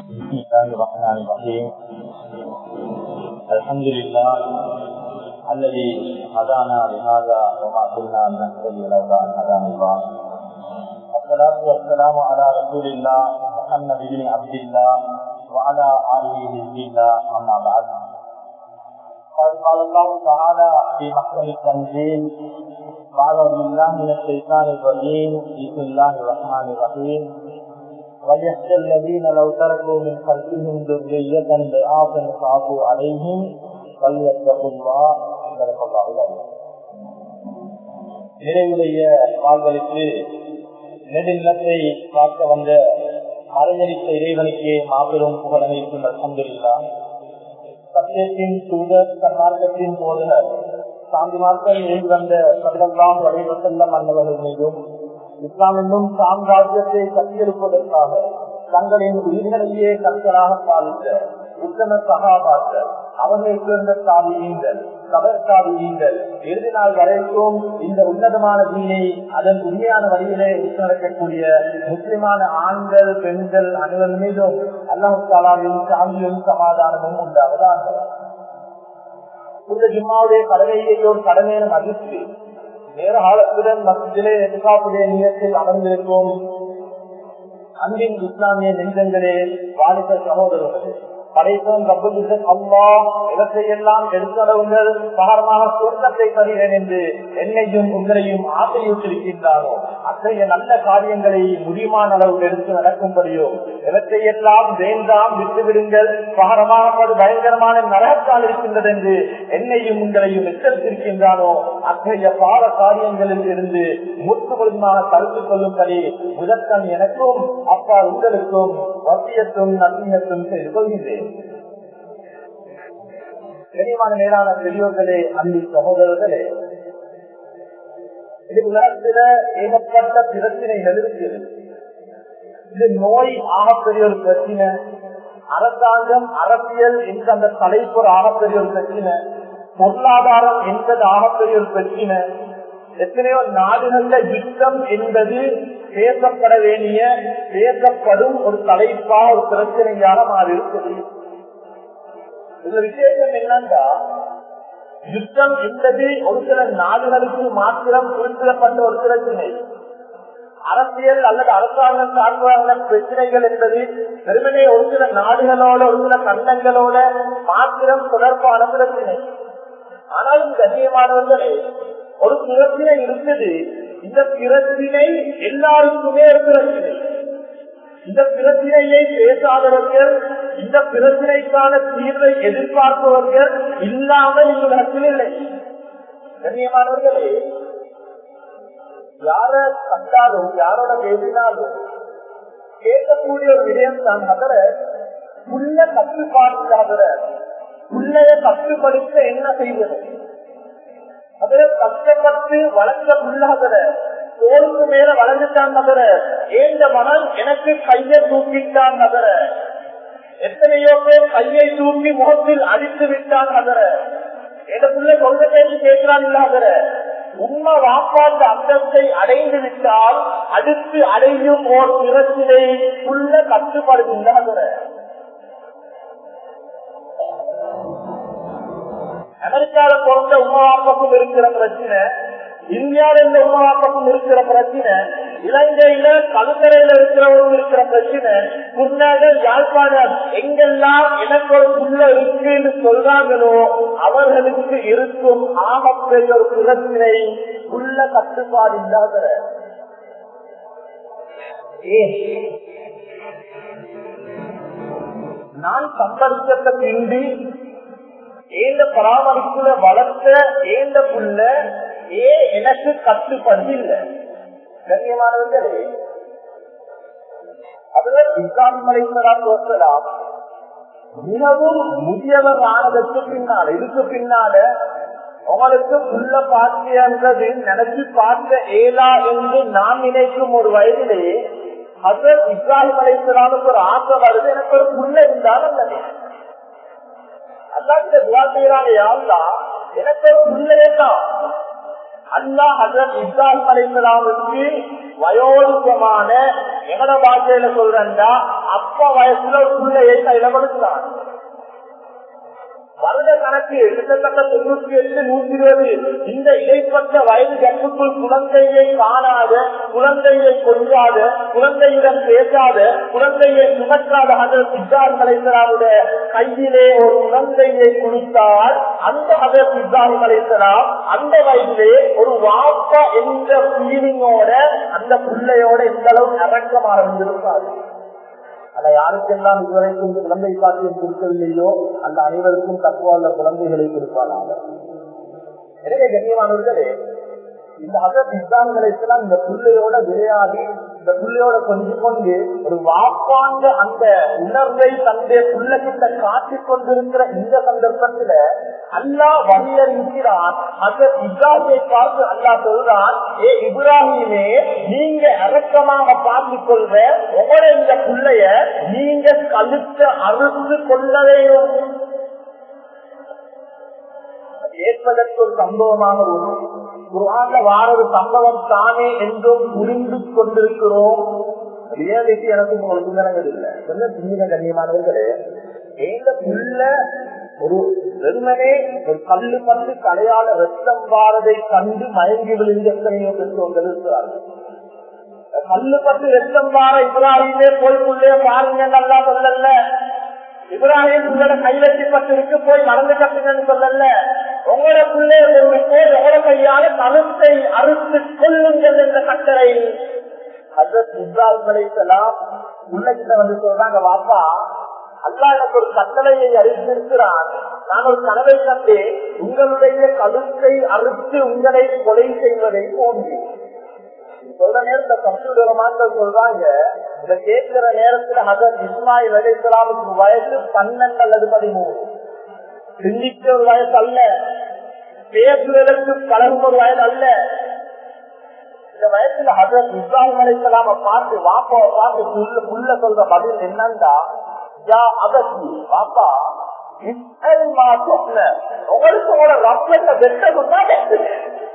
بسم الله الرحمن الرحيم الحمد لله الذي هدانا لهذا وما كنا لنهتدي لولا ان هدانا الله والصلاه والسلام على رسول الله محمد بن عبد الله وعلى اله حزب الله اما بعد قد قال الله تعالى في محكم التنزيل أعوذ بالله من الشيطان الرجيم بسم الله الرحمن الرحيم وليخشى الذين لو تركوا من خلفهم ذرية ضعافا خافوا عليهم وليتقوا الله صدق الله العظيم நிறைவுடைய வாழ்களுக்கு நெடுநிலத்தை காக்க வந்த அறிஞரித்த இறைவனுக்கு மாபெரும் புகழமைக்கும் அல்ஹம்துலில்லா சத்தியத்தின் தூதர் சன்மார்க்கத்தின் போதகர் சாந்தி மார்க்கம் எழுதி வந்த சதெல்லாம் வழிவசல்லம் அன்னவர்கள் மீதும் இஸ்லாம் என்னும் சாம்ராஜ்யத்தை கட்டியெடுப்பதற்காக தங்களின் உயிர்களையே கற்களாக பாதித்த உத்தம சகாபாக்கள் அவர்கள் சேர்ந்த சாதியீங்கள் கபர் சாதியீங்கள் இறுதி நாள் வரைக்கும் இந்த உன்னதமான தீனை அதன் உண்மையான வழியிலே நடக்கக்கூடிய முஸ்லிமான ஆண்கள் பெண்கள் அனைவர் மீதும் அல்லாஹாலாவின் சாந்தியும் சமாதானமும் உண்டாவதாக இந்த ஜிம்மாவுடைய கடமையையோடு கடமையான மகிழ்ச்சி நேர காலத்துடன் மத்தியிலே எதிர்காப்புடைய நியத்தில் அமர்ந்திருக்கும் அன்பின் இஸ்லாமிய நெஞ்சங்களே வாலிப சகோதரர்களே படைத்தோம் ரப்பல் அல்லா இவற்றையெல்லாம் எடுத்தளவுங்கள் பகரமாக சொர்க்கத்தை தருகிறேன் என்று என்னையும் உங்களையும் ஆசையூட்டிருக்கின்றாரோ அத்தகைய நல்ல காரியங்களை முடியுமான அளவு எடுத்து நடக்கும்படியோ இவற்றையெல்லாம் வேண்டாம் விட்டுவிடுங்கள் பகரமாக பயங்கரமான நரகத்தால் இருக்கின்றது என்று என்னையும் உங்களையும் எச்சரித்திருக்கின்றானோ அத்தகைய பாவ காரியங்களில் இருந்து முற்று முழுமையாக தடுத்துக் கொள்ளும்படி முதற்கண் எனக்கும் அப்பா உங்களுக்கும் வசியத்தும் நன்மையத்தும் செய்து கொள்கின்றேன் கனிமான மேலான பெரியோர்களே அன்பி சகோதரர்களே இது உலகத்தில ஏகப்பட்ட பிரச்சனைகள் இருக்கிறது இது நோய் ஆகப்பெரிய ஒரு பிரச்சனை அரசாங்கம் அரசியல் என்ற அந்த தலைப்பு ஒரு ஆகப்பெரிய ஒரு பிரச்சனை பொருளாதாரம் என்பது ஆகப்பெரிய ஒரு பிரச்சனை எத்தனையோ நாடுகள்ல யுத்தம் என்பது பேசப்பட வேண்டிய பேசப்படும் ஒரு தலைப்பா ஒரு பிரச்சனையாக மாறி இருக்குது இதுல விசேஷம் என்னன்னா யுத்தம் என்பது ஒரு சில நாடுகளுக்கு மாத்திரம் குறிப்பிடப்பட்ட ஒரு பிரச்சனை அரசியல் அல்லது அரசாங்கம் சார்பான பிரச்சனைகள் என்பது வெறுமனே ஒரு சில நாடுகளோட ஒரு சில கண்டங்களோட மாத்திரம் தொடர்பான பிரச்சனை ஆனாலும் கண்ணியமானவர்களே ஒரு பிரச்சனை இருக்குது இந்த பிரச்சனை எல்லாருக்குமே ஒரு பிரச்சனை இந்த பிரச்சனையை பேசாதவர்கள் இந்த பிரச்சனைக்கான தீர்வை எதிர்பார்ப்பவர்கள் இல்லாமல் இந்த உலகத்தில் இல்லை கண்ணியமானவர்களே யார கண்டாலும் யாரோட பேசினாலும் கேட்கக்கூடிய ஒரு விடயம் தான் அதர உள்ள கட்டுப்பாடு உள்ளைய கட்டுப்படுத்த என்ன செய்வது அதுல கஷ்டப்பட்டு வளர்க்க உள்ளாதர தோலுக்கு மேல வளர்ந்துட்டான் நகர ஏந்த மனம் எனக்கு கையை தூக்கிட்டான் நகர எத்தனையோ பேர் கையை தூக்கி முகத்தில் அடித்து விட்டான் நகர எனக்குள்ள சொல்ல பேசி கேட்கிறான் இல்லாதர உண்மை வாப்பாட்டு அந்தத்தை அடைந்து விட்டால் அடுத்து அடையும் ஓர் பிரச்சினை உள்ள கட்டுப்படுகின்ற அமெரிக்கால பிறந்த உமாவாப்பக்கும் இருக்கிற பிரச்சனை இந்தியாவில இந்த உமாவாப்பக்கும் இருக்கிற பிரச்சனை இலங்கையில கழுத்தரையில இருக்கிறவங்க இருக்கிற பிரச்சனை முன்னாக யாழ்ப்பாணம் எங்கெல்லாம் எனக்கு ஒரு புள்ள இருக்குன்னு சொல்றாங்களோ அவர்களுக்கு இருக்கும் ஆகப்பெரிய ஒரு பிரச்சனை உள்ள கட்டுப்பாடு இல்லாத நான் சம்பளிச்சத்தை பிந்தி ஏந்த பராமரிப்புல வளர்த்த ஏந்த புள்ள ஏ எனக்கு கட்டுப்படு இல்லை கண்ணியமானவர்களே அதுல இஸ்லாம் மலைத்தலாம் தோற்றலாம் மிகவும் முதியவர் ஆனதற்கு பின்னால இதுக்கு பின்னால உங்களுக்கு உள்ள பாக்கியன்றது நினைச்சு பார்க்க ஏலா என்று நான் நினைக்கும் ஒரு வயதிலே ஹசரத் இப்ராஹிம் அலைத்தலாமுக்கு ஒரு ஆசை வருது எனக்கு ஒரு புள்ள இருந்தாலும் நல்லது அல்லாஹ் துவா செய்யறாங்க யாருலா எனக்கு ஒரு புள்ள வேண்டாம் அல்லா ஹசரத் இப்ராஹிம் அலிஸ்லாமுக்கு வயோதிகமான எங்கட பாஷையில சொல்றா அப்ப வயசுல ஒரு பிள்ளையை கையில கொடுக்கிறான் வருட கணக்கு கிட்டத்தட்ட தொண்ணூத்தி எட்டு நூத்தி இருபது இந்த இடைப்பட்ட வயது கட்டுக்குள் குழந்தையை காணாத குழந்தையை கொள்ளாத குழந்தையுடன் பேசாத குழந்தையை சுமற்றாத அதர் சித்தார் மலைசலாவுடைய கையிலே ஒரு குழந்தையை கொடுத்தால் அந்த அதர் சித்தார் மலைசலாம் அந்த வயதிலே ஒரு வாப்பா என்ற ஃபீலிங்கோட அந்த பிள்ளையோட இந்த அளவு இறக்கமாக இருந்திருக்காது அல்ல யாருக்கெல்லாம் இதுவரைக்கும் குழந்தை பாக்கியம் கொடுக்கவில்லையோ அந்த அனைவருக்கும் தக்குவான குழந்தைகளை கொடுப்பாங்க எனவே கண்ணியமானவர்களே இந்த அசத் இஸ்லாம்களுக்கெல்லாம் இந்த பிள்ளையோட விளையாடி இந்த பிள்ளையோட கொஞ்சம் கொண்டு ஒரு வாப்பாண்ட அந்த உணர்வை தன்னுடைய பிள்ளைகிட்ட காட்டிக் கொண்டிருக்கிற இந்த சந்தர்ப்பத்துல அல்லா வழியறிகிறான் அந்த இப்ராஹிமை பார்த்து அல்லா சொல்றான் ஏ இப்ராஹிமே நீங்க இறக்கமாக பார்த்துக் கொள்ற உங்களோட இந்த பிள்ளைய நீங்க கழுத்த அறுத்து கொள்ளவேயும் ஏற்பதற்கு ஒரு சம்பவமாக வரும் குரான்ல வார ஒரு சம்பவம் தானே என்றும் புரிந்து கொண்டிருக்கிறோம் ரியாலிட்டி எனக்கு உங்களுக்கு விளங்குதில்லை சொல்ல சின்ன கண்ணியமானவர்களே எங்க புள்ள ஒரு வெறுமனே ஒரு கல்லு பட்டு கடையால ரத்தம் வாரதை கண்டு மயங்கி விழுந்த எத்தனையோ பெற்றோர்கள் இருக்கிறார்கள் கல்லு பட்டு ரத்தம் வார இப்ராஹிமே போய் புள்ளே பாருங்க நல்லா சொல்லல இப்ராஹிம் உங்களோட கைவெட்டிப்பட்டிருக்கு போய் மறந்து கட்டுங்கன்னு சொல்லல உங்களோட பிள்ளைய கொண்டு போய் உங்களோட கையால கழுத்தை அறுத்து கொள்ளுங்கள் என்ற கட்டளை ஹசரத் இப்ராஹிம் அலைசலாம் உள்ளகிட்ட வந்து சொல்றாங்க வாப்பா அல்லா எனக்கு ஒரு கட்டளையை அறிந்திருக்கிறான் நான் ஒரு கனவை கண்டேன் உங்களுடைய கழுத்தை அறுத்து உங்களை கொலை செய்வதை போன்றி சொல்ற நேரத்துல கம்ப்யூட்டர் மாக்கள் சொல்றாங்க இத கேட்கிற நேரத்துல ஹசரத் இஸ்மாயில் அலிஸ்லாமுக்கு வயசு பன்னெண்டு அல்லது பதிமூணு சிந்திக்க ஒரு வயசு அல்ல பேசுவதற்கு பழகும் ஒரு வயது அல்ல இந்த வயசுல ஹசரத் இஸ்லாமின் அலிஸ்லாம பார்த்து வாப்பாவை பார்த்து புல்ல புல்ல சொல்ற பதில் என்னண்டா யா அகத்தி வாப்பா உங்களுக்கு உங்களோட ரப்பத்தை வெட்டதுன்னா வெட்டுங்க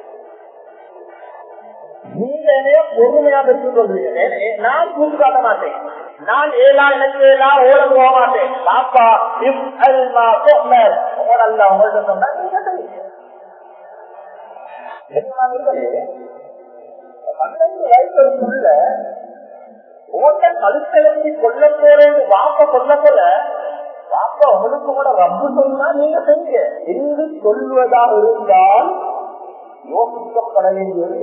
நீங்க என்னைய பொறுமையா பெற்றுக் கொள்வீங்க நான் கூட்டு காட்ட மாட்டேன் நான் ஏழா எனக்கு ஏழா ஓட போக மாட்டேன் பாப்பா இப் அல்மா கோமர் உங்கள உங்கள்ட்ட சொன்னா நீங்க செய்யுங்க. பன்னெண்டு வயசுக்குள்ள ஓட்ட கழுத்தெழுச்சி கொல்ல போறேன்னு வாப்ப கொல்ல போல வாப்ப உங்களுக்கு கூட ரப்பு சொன்னா நீங்க செய்யுங்க என்று சொல்வதாக இருந்தால் யோசிக்கப்பட வேண்டியது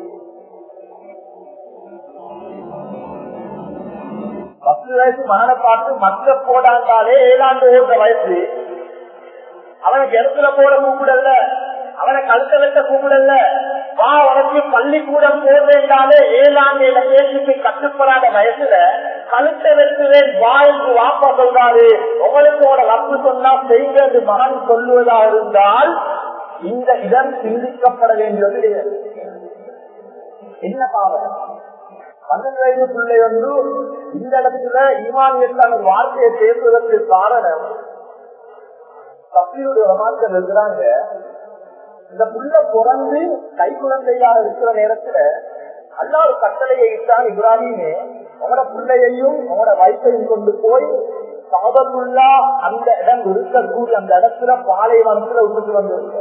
பத்து வயசு மகனை பார்த்து மற்ற போடாண்டாலே ஏழாண்டு ஓடுற வயசு அவனுக்கு இடத்துல போட கூப்பிடல அவனை கழுத்த வெட்ட கூப்பிடல வா உனக்கு பள்ளிக்கூடம் போடுறேன்டாலே ஏழாண்டு பேசுக்கு கட்டுப்படாத வயசுல கழுத்த வெட்டுவேன் வா என்று வாப்பா சொல்றாரு உங்களுக்கு உங்களோட ரப்பு சொன்னா செய்கிறது மகன் சொல்லுவதா இருந்தால் இந்த இடம் சிந்திக்கப்பட வேண்டியது என்ன பாவம் பன்னெண்டு வயது பிள்ளை வந்து இந்த இடத்துல ஈமானியத்தான வார்த்தையை பேசுவதற்கு காரணம் தப்பியுடைய மாற்றம் இருக்கிறாங்க இந்த புள்ள பிறந்து கை குழந்தையாக இருக்கிற நேரத்துல அல்லா ஒரு கட்டளையை இட்டான் இப்ராஹிமே உங்களோட பிள்ளையையும் உங்களோட வயசையும் கொண்டு போய் சாபத்துள்ளா அந்த இடம் இருக்கக்கூடிய அந்த இடத்துல பாலைவனத்துல விட்டுட்டு வந்திருக்க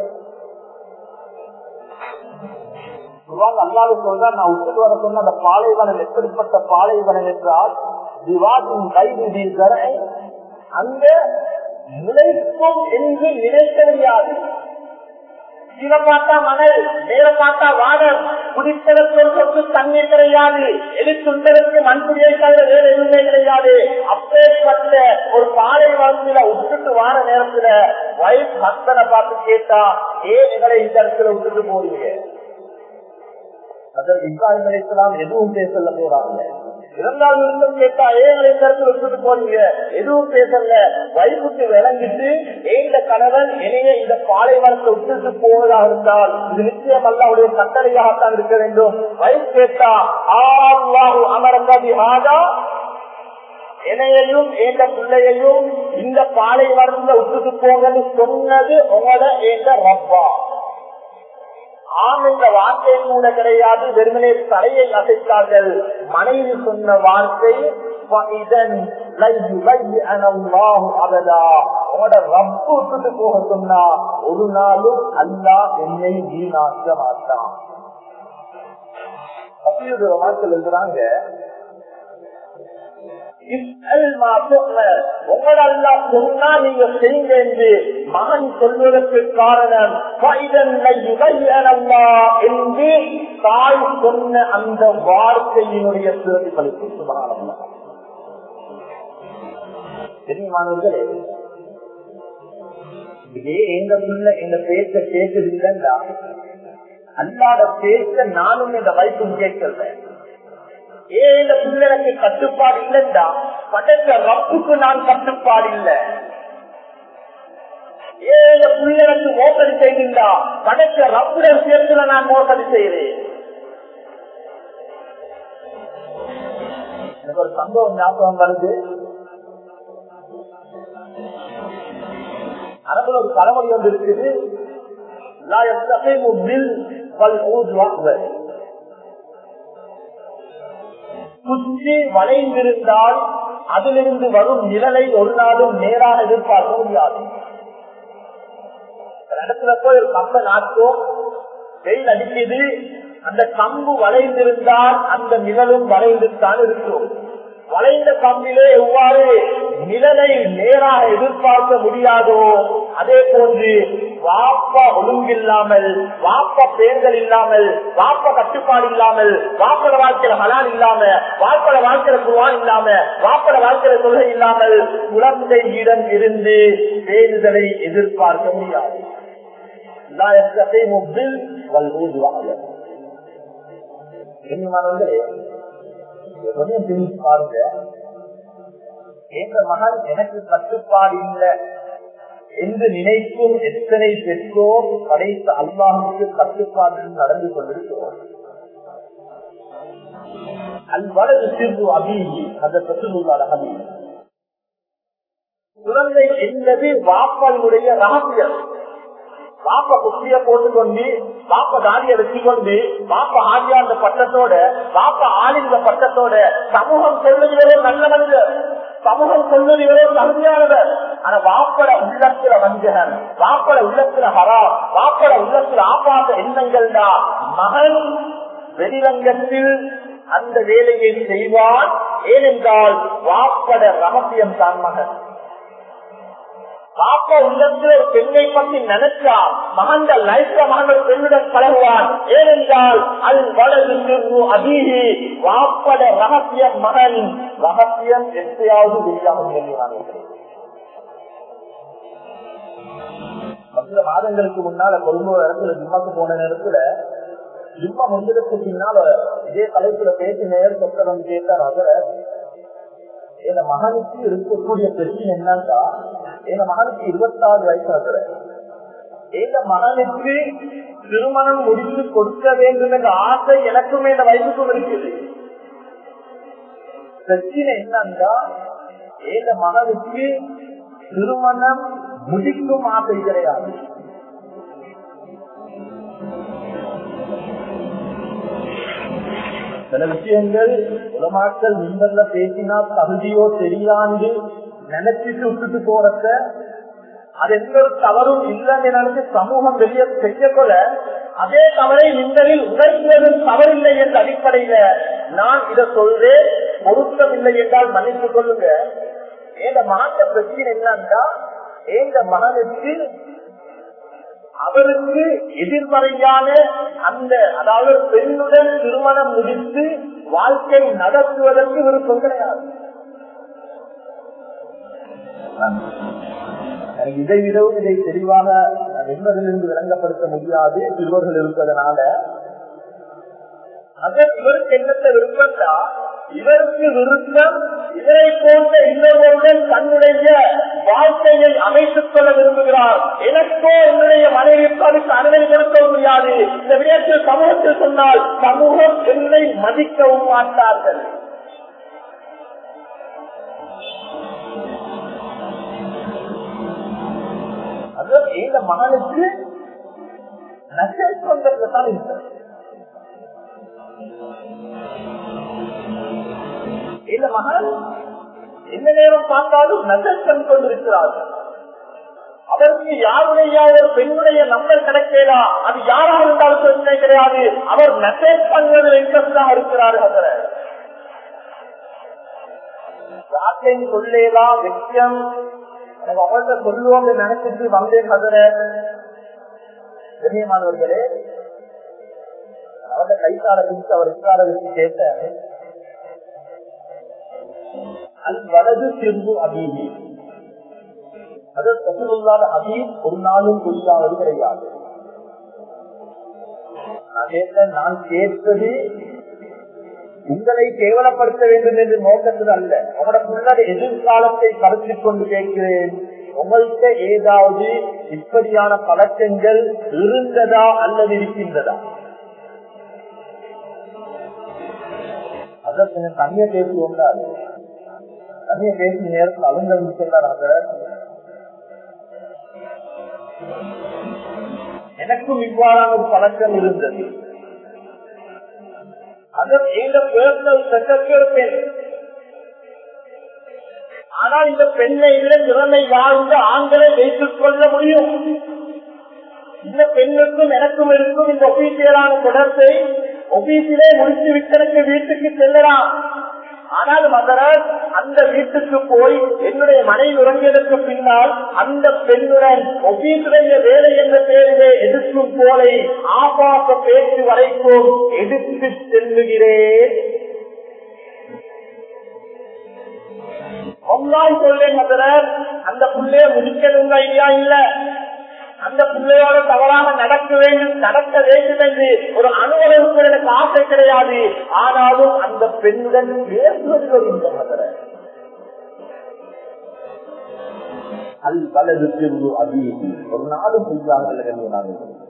அல்லாது சொல்ற நான் விட்டுட்டு வர சொன்ன அந்த பாலைவனம் எப்படிப்பட்ட பாலைவனம் என்றால் விவாதின் கைது அங்க நிலைக்கும் என்று நினைக்க முடியாது கீழே பார்த்தா மணல் மேல பார்த்தா வானம் குடிப்பதற்கு ஒரு சொத்து தண்ணீர் கிடையாது எதிர்த்துண்டதற்கு மண்புடியை தவிர வேறு எதுவுமே கிடையாது அப்பேற்பட்ட ஒரு பாலை வளர்ச்சியில விட்டுட்டு வார நேரத்துல வயசு ஹஸ்பனை பார்த்து கேட்டா ஏன் எங்களை இந்த இடத்துல விட்டுட்டு போறீங்க அதற்கு இப்ராஹிம் அலிஸ்லாம் எதுவும் பேசல போறாங்க இரண்டாவது விருந்தம் கேட்டா ஏங்களை கருத்து விட்டுட்டு போறீங்க எதுவும் பேசல வயசுக்கு விளங்கிட்டு ஏந்த கணவன் இணைய இந்த பாலைவனத்தை விட்டுட்டு போவதாக இருந்தால் இது நிச்சயம் அல்லாவுடைய கட்டளையாகத்தான் இருக்க வேண்டும் வயசு கேட்டா ஆஹ் அமரங்கதி ஆதா என்னையையும் ஏந்த பிள்ளையையும் இந்த பாலைவனத்துல விட்டுட்டு போங்கன்னு சொன்னது உங்களோட ஏந்த ரப்பா ஆண் என்ற வார்த்தை கூட கிடையாது வெறுமனே தலையை அசைத்தார்கள் மனைவி சொன்ன வார்த்தை போக சொன்னா ஒரு நாளும் அல்லா என்னை வீணாக்க மாட்டான் மாக்கள் எழுதுறாங்க சொன்னா நீங்க செய்யுங்க என்று மகன் சொல்வதற்கு காரணம் என்று தாய் சொன்ன அந்த வார்த்தையினுடைய பிரதிபலிப்பு சுமாரம் தெரியுமானவர்களே இதே எங்க பிள்ளை எங்க பேச்ச கேட்குது இல்லைன்னா அல்லாத பேச்ச நானும் இந்த வயசும் கேட்கல ஏன் இந்த பிள்ளைக்கு கட்டுப்பாடு இல்லைண்டா படைத்த ரப்புக்கு நான் கட்டுப்பாடு இல்லை ஏன் இந்த பிள்ளைக்கு மோசடி செய்திருந்தா படைத்த ரப்புடைய விஷயத்துல நான் மோசடி செய்கிறேன் எனக்கு ஒரு சம்பவம் ஞாபகம் வருது அரபுல ஒரு பழமொழி ஒன்று இருக்குது குச்சி வளைந்திருந்தால் அதிலிருந்து வரும் நிழலை ஒரு நாளும் நேராக எதிர்பார்க்க முடியாது இடத்துல போய் ஒரு கம்ப நாட்டும் வெயில் அடிக்குது அந்த கம்பு வளைந்திருந்தால் அந்த நிழலும் வளைந்துத்தான் இருக்கும் வளைந்த கம்பிலே எவ்வாறு நிழலை நேராக எதிர்பார்க்க முடியாதோ அதே போன்று வாப்பா ஒழுங்கில்லாமல் வாப்பா பேர்கள் இல்லாமல் வாப்பா கட்டுப்பாடு இல்லாமல் வாப்பட வாழ்க்கையில ஹலால் இல்லாம வாப்பட வாழ்க்கையில குருவான் இல்லாம வாப்பட வாழ்க்கையில கொள்கை இல்லாமல் குழந்தையிடம் இருந்து பேருதலை எதிர்பார்க்க முடியாது கொஞ்சம் திரும்பி பாருங்க எங்க மகன் எனக்கு கட்டுப்பாடு இல்லை என்று நினைக்கும் எத்தனை பெற்றோர் படைத்த அல்லாஹுக்கு கட்டுப்பாடு நடந்து கொண்டிருக்கிறோம் அல்வலது சிறு அபீகி அந்த பெற்றுள்ளார் அபி குழந்தை என்பது வாப்பனுடைய ரகசியம் பாப்ப குப்பிய போட்டுக்கொண்டு பாப்ப தாடிய வச்சுக்கொண்டு பாப்ப ஆதியாந்த பட்டத்தோட பாப்ப ஆளிந்த பட்டத்தோட சமூகம் சொல்லுகிறதோ நல்ல மனிதர் சமூகம் சொல்லுகிறதோ தகுதியானவர் ஆனா வாப்பட உள்ளத்துல வஞ்சகன் வாப்பட உள்ளத்துல ஹரா வாப்பட உள்ளத்துல ஆபாத எண்ணங்கள் தான் மகன் வெளிரங்கத்தில் அந்த வேலையை செய்வான் ஏனென்றால் வாப்பட ரகசியம் தான் மகன் பாப்பா உள்ளத்துல ஒரு பெண்ணை பற்றி நினைச்சா மகந்த லைஃப்ல மகன் பெண்ணுடன் பழகுவான் ஏனென்றால் அது வலது சிறு அதிகி வாப்பட ரகசியம் மகன் ரகசியம் எப்பயாவது வெளியாகும் சில மாதங்களுக்கு முன்னால கொள்ளும் இடத்துல ஜிம்மாக்கு போன நேரத்துல ஜிம்மா முடிஞ்சதுக்கு பின்னால இதே தலைப்புல பேசி நேரம் சொத்த வந்து கேட்டார் அவர் என் மகனுக்கு இருக்கக்கூடிய பிரச்சனை என்னன்னா என் மகனுக்கு இருபத்தாறு வயசு ஆகுற எங்க மகனுக்கு திருமணம் முடித்து கொடுக்க வேண்டும் என்ற ஆசை எனக்குமே இந்த வயசுக்கும் இருக்குது பிரச்சனை என்னன்னா எங்க மகனுக்கு திருமணம் முடிக்கும் ஆசை கிடையாது சில விஷயங்கள் உலமாக்கள் மின்பல்ல பேசினா தகுதியோ தெரியாண்டு நினைச்சிட்டு விட்டுட்டு போறத அது எந்த ஒரு தவறும் இல்லைன்னு நினைச்சு சமூகம் வெளியே செய்யக்கொள்ள அதே தவறை மின்னலில் உணர்ந்ததும் தவறில்லை என்ற அடிப்படையில நான் இதை சொல்றேன் பொருத்தம் இல்லை என்றால் மன்னித்துக் கொள்ளுங்க எங்க மகன் பிரச்சனை என்னன்னா எங்க மகனுக்கு அவருக்கு எதிர்மறையான அந்த அதாவது பெண்ணுடன் திருமணம் முடித்து வாழ்க்கை நடத்துவதற்கு விருப்பம் கிடையாது எனக்கு இதை விடவும் இதை தெளிவாக என்பதிலிருந்து விளங்கப்படுத்த முடியாது சிறுவர்கள் இருப்பதனால அதன் இவருக்கு என்னத்த விருப்பம் தான் இவருக்கு விருப்பம் இவரை போன்ற இன்னொருவருடன் தன்னுடைய வாழ்க்கையை அமைத்துக் கொள்ள விரும்புகிறார் எனக்கோ என்னுடைய மனைவிக்கு அதுக்கு அனுமதி கொடுக்க முடியாது இந்த விடயத்தில் சமூகத்தில் சொன்னால் சமூகம் என்னை மதிக்கவும் மாட்டார்கள் இந்த மகனுக்கு மெசேஜ் பண்றதுல தான் இல்லை இந்த மகன் எந்த நேரம் பார்த்தாலும் மெசேஜ் பண்ணி கொண்டிருக்கிறார்கள் அவருக்கு யாருடைய ஒரு பெண்ணுடைய நம்பர் கிடைக்கலா அது யாராக இருந்தாலும் பிரச்சனை கிடையாது அவர் மெசேஜ் பண்ணுவதில் இன்ட்ரெஸ்டாக இருக்கிறார் அதில் யார்கிட்டையும் சொல்லேலாம் விஷயம் எனக்கு அவர்கிட்ட சொல்லுவோம் நினைச்சிட்டு வந்தேன் கதிர கண்ணியமானவர்களே அவர்கிட்ட கைத்தார பிடித்து அவர் இருக்கார வச்சு கேட்டேன் அது வலது திரும்பு அபீதி அது ரசூலுல்லாஹ் ஹபீப் ஒரு நாளும் பொய்யாவது கிடையாது நான் கேட்டேன் நான் கேட்டது உங்களை கேவலப்படுத்த வேண்டும் என்று நோக்கத்தில் அல்ல உங்களோட முன்னாடி எதிர்காலத்தை கருத்தில் கொண்டு கேட்கிறேன் உங்கள்கிட்ட ஏதாவது இப்படியான பழக்கங்கள் இருந்ததா அல்லது இருக்கின்றதா அதற்கு தனிய பேசுவோம் தனிய பேசி நேரத்தில் அலுங்கல் செல்லார் எனக்கும் இவ்வாறான ஒரு பழக்கம் இருந்தது அது எங்க பேர்சனல் செக்ரட்டரி பெண் ஆனால் இந்த பெண்ணை விட திறமை வாழ்ந்த ஆண்களை வைத்துக் கொள்ள முடியும் இந்த பெண்ணுக்கும் எனக்கும் இருக்கும் இந்த ஒபீசியலான தொடர்பை ஒபீசிலே முடித்து விட்டனுக்கு வீட்டுக்கு செல்லலாம் ஆனால் மகராஜ் அந்த வீட்டுக்கு போய் என்னுடைய மனைவி உறங்கியதற்கு பின்னால் அந்த பெண்ணுடன் ஒபீசுடைய வேலை என்ற பெயரிலே எதிர்க்கும் போலை ஆபாச பேச்சு வரைக்கும் எடுத்து செல்லுகிறேன் ஒன்றால் சொல்லேன் மகராஜ் அந்த புள்ளைய முடிக்கணுங்க ஐடியா இல்ல அந்த பிள்ளையோட தவறாக நடக்க வேண்டும் நடக்க வேண்டும் என்று ஒரு அனுபவம் எனக்கு ஆசை கிடையாது ஆனாலும் அந்த பெண்ணுடன் பேசுவது இந்த மதுரை அல் வலது திருவு அபீதி ஒரு நாளும் செய்யாமல்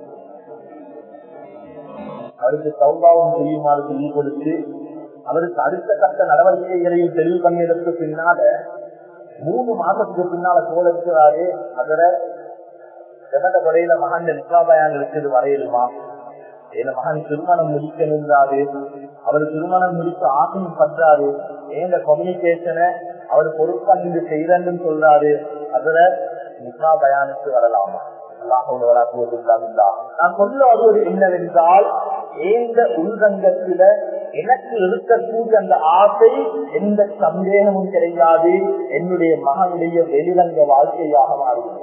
அவருக்கு சௌபாவம் செய்யுமாறு சொல்லி கொடுத்து அவருக்கு அடுத்த கட்ட நடவடிக்கைகளையும் தெளிவு பண்ணியதற்கு பின்னால மூணு மாசத்துக்கு பின்னால கோலிக்கிறாரு அதுல எவட முறையில மகன் நிக்காபயான் இருக்குது வரையிலுமா என் மகன் திருமணம் முடிக்கணுன்றாரு அவர் திருமணம் முடிக்க ஆசையும் பண்றாரு ஏந்த கம்யூனிகேஷனை அவர் பொறுப்பா நீங்க செய்யறன்னு சொல்றாரு அதுல நிக்கா பயானுக்கு வரலாமா நான் சொல்ல வருவது என்னவென்றால் ஏந்த உள்ரங்கத்தில எனக்கு இருக்கக்கூடிய அந்த ஆசை எந்த சந்தேகமும் கிடையாது என்னுடைய மகனுடைய வெளிரங்க வாழ்க்கையாக மாறுகிறது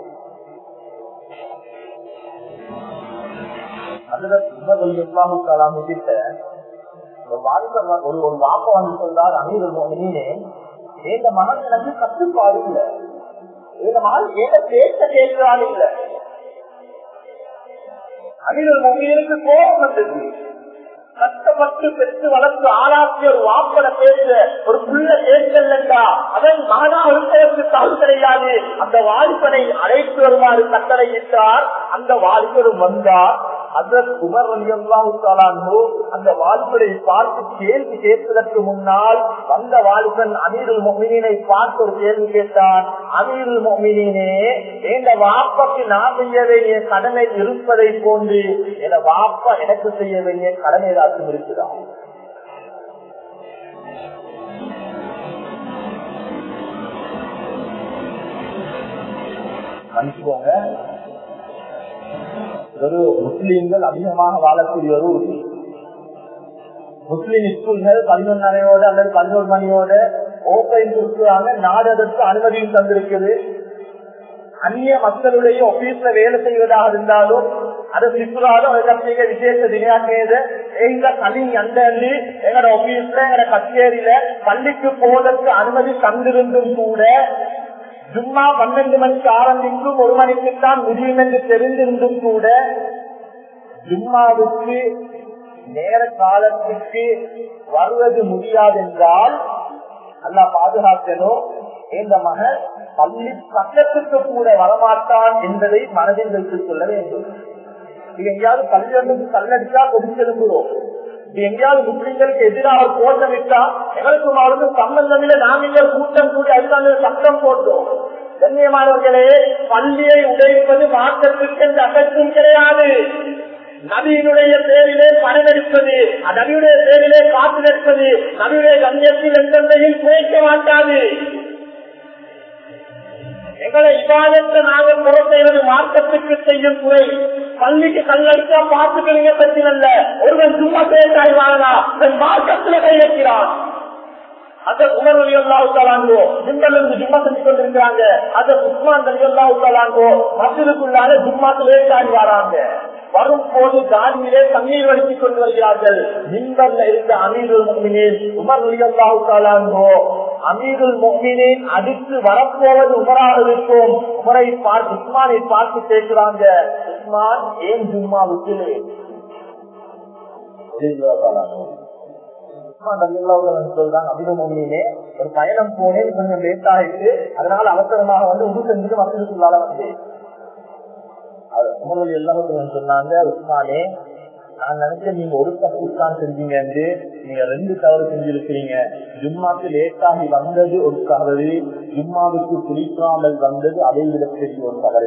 அதுல சுபகல்லாஹு கிட்ட ஒரு வாழ்க்கை ஒரு ஒரு வாப்ப வந்து சொல்றாரு அமீர் மோகினே எங்க மகன் எனக்கு கட்டுப்பாடு இல்ல எங்க மகன் ஏத பேச கேட்கிறான் இல்ல அமீர் மோகினுக்கு கோபம் வந்தது கஷ்டப்பட்டு பெற்று வளர்த்து ஆளாக்கிய ஒரு வாப்பட பேச ஒரு புள்ள கேட்கலண்டா அதன் மகனா இருப்பதற்கு தகுதி கிடையாது அந்த வாலிபனை அழைத்து வருமாறு கட்டளையிட்டார் அந்த வாலிபரும் வந்தார் அதற்கு உமர் அல்லாஹு அந்த வாலிபரை பார்த்து கேள்வி கேட்பதற்கு முன்னால் வந்த வாலிபன் அமீருல் மொமினை பார்த்து ஒரு கேள்வி கேட்டான் அமீருல் மொமினே எங்க வாப்பாக்கு நான் செய்ய வேண்டிய கடமை இருப்பதை போன்று என வாப்பா எனக்கு செய்ய வேண்டிய கடமை ஏதாச்சும் இருக்குதா மன்னிச்சுக்கோங்க ஒரு முஸ்லீம்கள் அதிகமாக வாழக்கூடிய ஒரு ஊர் முஸ்லீம் ஸ்கூல்கள் பதினொன்னரையோட அல்லது பதினோரு மணியோட ஓப்பன் கொடுக்குறாங்க நாடு அதற்கு அனுமதியும் தந்திருக்குது அந்நிய மக்களுடைய ஆபீஸ்ல வேலை செய்வதாக இருந்தாலும் அது சிக்குறாலும் மிக விசேஷ தினையாக்கியது எங்க களி அந்த எங்கட ஆபீஸ்ல எங்கட கச்சேரியில பள்ளிக்கு போவதற்கு அனுமதி தந்திருந்தும் கூட ஜும்மா பன்னெண்டு மணிக்கு ஆரம்பிக்கும் ஒரு மணிக்கு தான் முடியும் என்று தெரிந்திருந்தும் கூட ஜும்மாவுக்கு நேர காலத்துக்கு வருவது முடியாது என்றால் நல்லா பாதுகாக்கணும் இந்த மகன் பள்ளி பக்கத்துக்கு கூட வரமாட்டான் என்பதை மனதில் வைத்துக் கொள்ள வேண்டும் இது எங்கேயாவது பள்ளி வந்து கல்லடிச்சா கொதிச்செலும்புறோம் இது எங்கேயாவது முஸ்லிம்களுக்கு எதிராக கோஷமிட்டா எங்களுக்கு அவருக்கு சம்பந்தம் இல்லை நாங்கள் கூட்டம் கூடி அதுக்கான சட்டம் போட்டோம் கண்ணியமானவர்களே பள்ளியை உடைப்பது மாற்றத்திற்கு எந்த அகற்றும் கிடையாது நபியினுடைய பேரிலே பணம் எடுப்பது நபியுடைய பேரிலே காத்து எடுப்பது நபியுடைய கண்ணியத்தில் எந்தெந்தையும் குறைக்க மாட்டாது எங்களை இவாதத்தை நாங்க புற செய்வது மார்க்கத்துக்கு செய்யும் துறை பள்ளிக்கு கல்லடிச்சா பார்த்துக்கிறீங்க பிரச்சனை இல்ல ஒருவன் சும்மா பேசாய் வாழனா தன் மார்க்கத்துல கை வைக்கிறான் அந்த உமர் அலி அல்லாஹாலாங்கோ ஜிம்மலிருந்து ஜும்மா செஞ்சு கொண்டிருக்கிறாங்க அந்த உஸ்மான் அலி அல்லாஹாலாங்கோ மசிலுக்குள்ளால ஜும்மாக்கு லேட்டாடி வராங்க வரும் போது தாடியிலே தண்ணீர் வடித்துக் கொண்டு வருகிறார்கள் மின்பர்ல இருந்த அமீருல் முக்மினின் உமர் அலி அல்லாஹாலாங்கோ அமீருல் முக்மினின் அடுத்து வரப்போவது உமராக இருக்கும் உமரை பார்த்து உஸ்மானை பார்த்து பேசுறாங்க உஸ்மான் ஏன் ஜும்மா விட்டு ஒரு பயணம் போனேன் கொஞ்சம் லேட் ஆயிட்டு அதனால அவசரமாக வந்து உரு செஞ்சுட்டு மக்களுக்குள்ளால வந்தேன் உமர்கள் எல்லாரும் சொன்னாங்க உஸ்மானே நான் நினைச்சேன் நீங்க ஒரு தப்பு தான் செஞ்சீங்க நீங்க ரெண்டு தவறு செஞ்சிருக்கிறீங்க ஜும்மாக்கு லேட்டாகி வந்தது ஒரு தவறு ஜும்மாவுக்கு குளிக்காமல் வந்தது அதை விட பெரிய ஒரு தவறு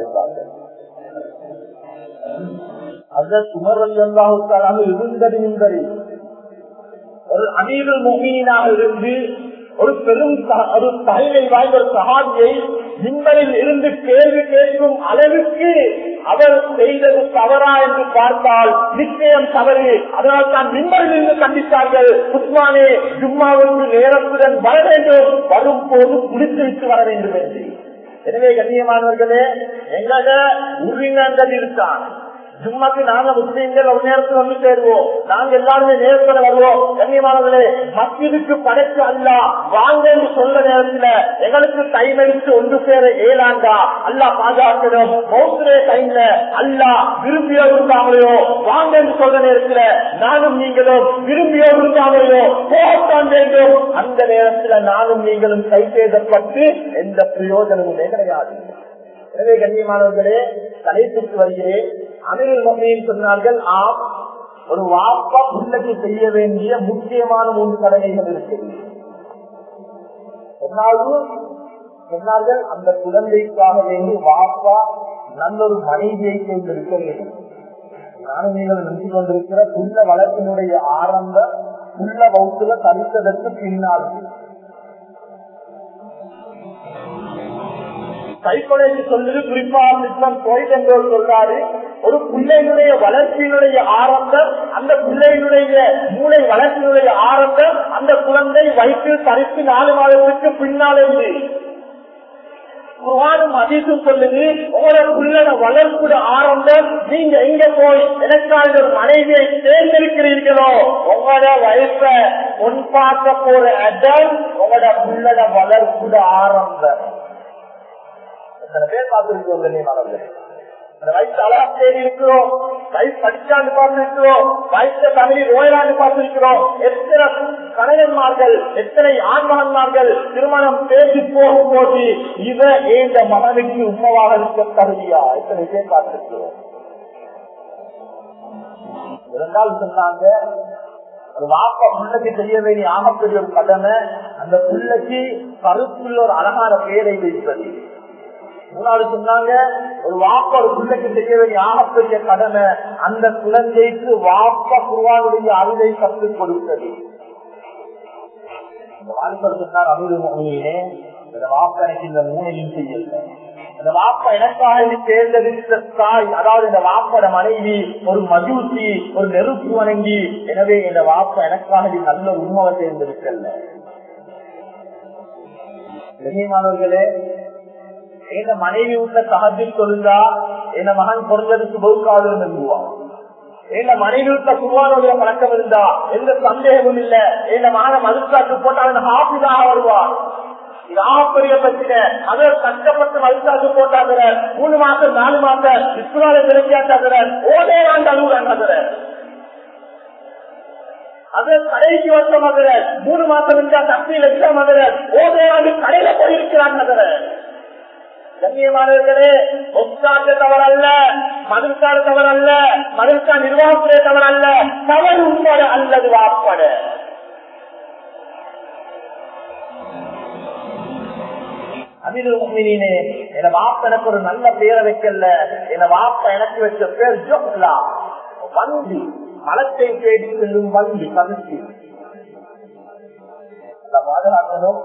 அந்த சுமரல் எல்லாவுக்காக இருந்தது என்பதை ஒரு அமீருல் மொஹீனாக இருந்து ஒரு பெரும் ஒரு தகைமை வாய்ந்த ஒரு சகாதியை மின்பரில் இருந்து கேள்வி கேட்கும் அளவுக்கு அவர் செய்தது தவறா என்று பார்த்தால் நிச்சயம் தவறு அதனால் தான் மின்பரில் இருந்து கண்டித்தார்கள் உஸ்மானே ஜும்மாவுக்கு நேரத்துடன் வர வேண்டும் வரும் போது குளித்து விட்டு வர வேண்டும் என்று எனவே கண்ணியமானவர்களே எங்கள உரிமைகள் இருக்கான் ஜும்மாக்கு நாங்க முஸ்லீம்கள் ஒரு நேரத்தில் வந்து சேருவோம் நாங்க எல்லாருமே நேரத்தில் வருவோம் கண்ணியமானவர்களே மஸ்ஜிதுக்கு படைச்சு அல்ல வாங்க என்று சொல்ற நேரத்துல எங்களுக்கு டைம் எடுத்து ஒன்று சேர ஏழாண்டா அல்லா பாதுகாக்கணும் மௌசரே டைம்ல அல்லா விரும்பியோ இருந்தாமலையோ வாங்க என்று சொல்ற நேரத்துல நானும் நீங்களும் விரும்பியோ இருந்தாமலையோ போகத்தான் வேண்டும் அந்த நேரத்துல நானும் நீங்களும் கைப்பேதப்பட்டு எந்த பிரயோஜனமுமே கிடையாது எனவே கண்ணியமானவர்களே தலைப்புக்கு வருகிறேன் அமிரில் மம்மியில் சொன்னார்கள் ஆம் ஒரு வாப்பா பிள்ளைக்கு செய்ய வேண்டிய முக்கியமான மூன்று கடமைகள் இருக்குது ஒன்னாவது சொன்னார்கள் அந்த குழந்தைக்காக வேண்டி வாப்பா நல்ல ஒரு மனைவியை செய்திருக்க வேண்டும் நானும் நீங்கள் நினைச்சு கொண்டிருக்கிற புள்ள வளர்ப்பினுடைய ஆரம்ப புள்ள வகுப்புல தடுத்ததற்கு பின்னால் கைப்படைக்கு சொல்லுது குறிப்பாக கோயில் என்றவர் சொல்றாரு ஒரு பிள்ளைகளுடைய வளர்ச்சியினுடைய ஆரம்பம் அந்த பிள்ளைகளுடைய மூளை வளர்ச்சியினுடைய ஆரம்பம் அந்த குழந்தை வயிற்றில் தரித்து நாலு மாதத்துக்கு பின்னால் இருந்து குரானும் அதிகம் சொல்லுது உங்களோட பிள்ளை வளர்ப்புட ஆரம்பம் நீங்க எங்க போய் எனக்காக ஒரு மனைவியை தேர்ந்தெடுக்கிறீர்களோ உங்களோட வயச முன் பார்க்க போற இடம் உங்களோட பிள்ளை வளர்ப்புட ஆரம்பம் எத்தனை பேர் பார்த்திருக்கிறோம் கண்ணியமானவர்களே அந்த வயசு அழகா தேடி இருக்கிறோம் வயசு படிச்சாண்டு பார்த்திருக்கிறோம் வயசு தமிழி நோயாண்டு பார்த்திருக்கிறோம் எத்தனை கணவன்மார்கள் எத்தனை ஆண்மகன்மார்கள் திருமணம் பேசி போகும் போது இவ இந்த மகனுக்கு உண்மவாக இருக்க தகுதியா எத்தனை பேர் பார்த்திருக்கிறோம் இருந்தால் சொன்னாங்க ஒரு வாப்பா பிள்ளைக்கு செய்ய வேண்டிய ஆகப்பெரிய ஒரு கடமை அந்த பிள்ளைக்கு கருத்துள்ள ஒரு அழகான பெயரை வைப்பது மூணாவது சொன்னாங்க ஒரு வாப்பா ஒரு பிள்ளைக்கு செய்ய வேண்டிய ஆகப்பெரிய கடமை அந்த குழந்தைக்கு வாப்பா குருவானுடைய அறிவை கற்றுக் கொடுத்தது இந்த வாலிபர் சொன்னார் அமிர்த மொழியிலே இந்த வாப்பா எனக்கு இந்த மூணையும் செய்யல இந்த வாப்பா எனக்காக தேர்ந்தெடுத்த தாய் அதாவது இந்த வாப்போட மனைவி ஒரு மஜூசி ஒரு நெருப்பு வணங்கி எனவே இந்த வாப்பா எனக்காக நல்ல உண்மையை தேர்ந்தெடுக்கல கண்ணியமானவர்களே எங்க மனைவி உள்ள தகஜில் தொழுந்தா என் மகன் பிறந்ததுக்கு பௌக்காவது நம்புவான் எங்க மனைவி வீட்டுல குருவானுடைய பழக்கம் இருந்தா எந்த சந்தேகமும் இல்ல எங்க மகனை மதுசாக்கு போட்டால் ஹாஃபிதாக வருவான் இது ஆகப்பெரிய பிரச்சனை அதை கஷ்டப்பட்டு மதுசாக்கு போட்டாங்க மூணு மாசம் நாலு மாசம் இஸ்லாலை விளக்கியாட்டாங்க ஓதே ஆண்டு அழுகுறாங்க அது கடைக்கு வந்த மதுரை மூணு மாசம் இருந்தா சக்தியில் இருக்க மதுரை ஓதே ஆண்டு கடையில போயிருக்கிறான் மதுரை கண்ணியமானவர்களே ஒப்சாட்டு தவறல்ல மதுக்காடு தவறல்ல மதுக்கா நிர்வாகத்துறை தவறல்ல தவறு உண்பட அல்லது வாப்பட அமிர்தே என வாப்ப எனக்கு ஒரு நல்ல பேரை வைக்கல என வாப்ப எனக்கு வச்ச பேர் ஜோக்லா வண்டி மலத்தை தேடி செல்லும் வண்டி கருத்து பாதுகாக்கணும்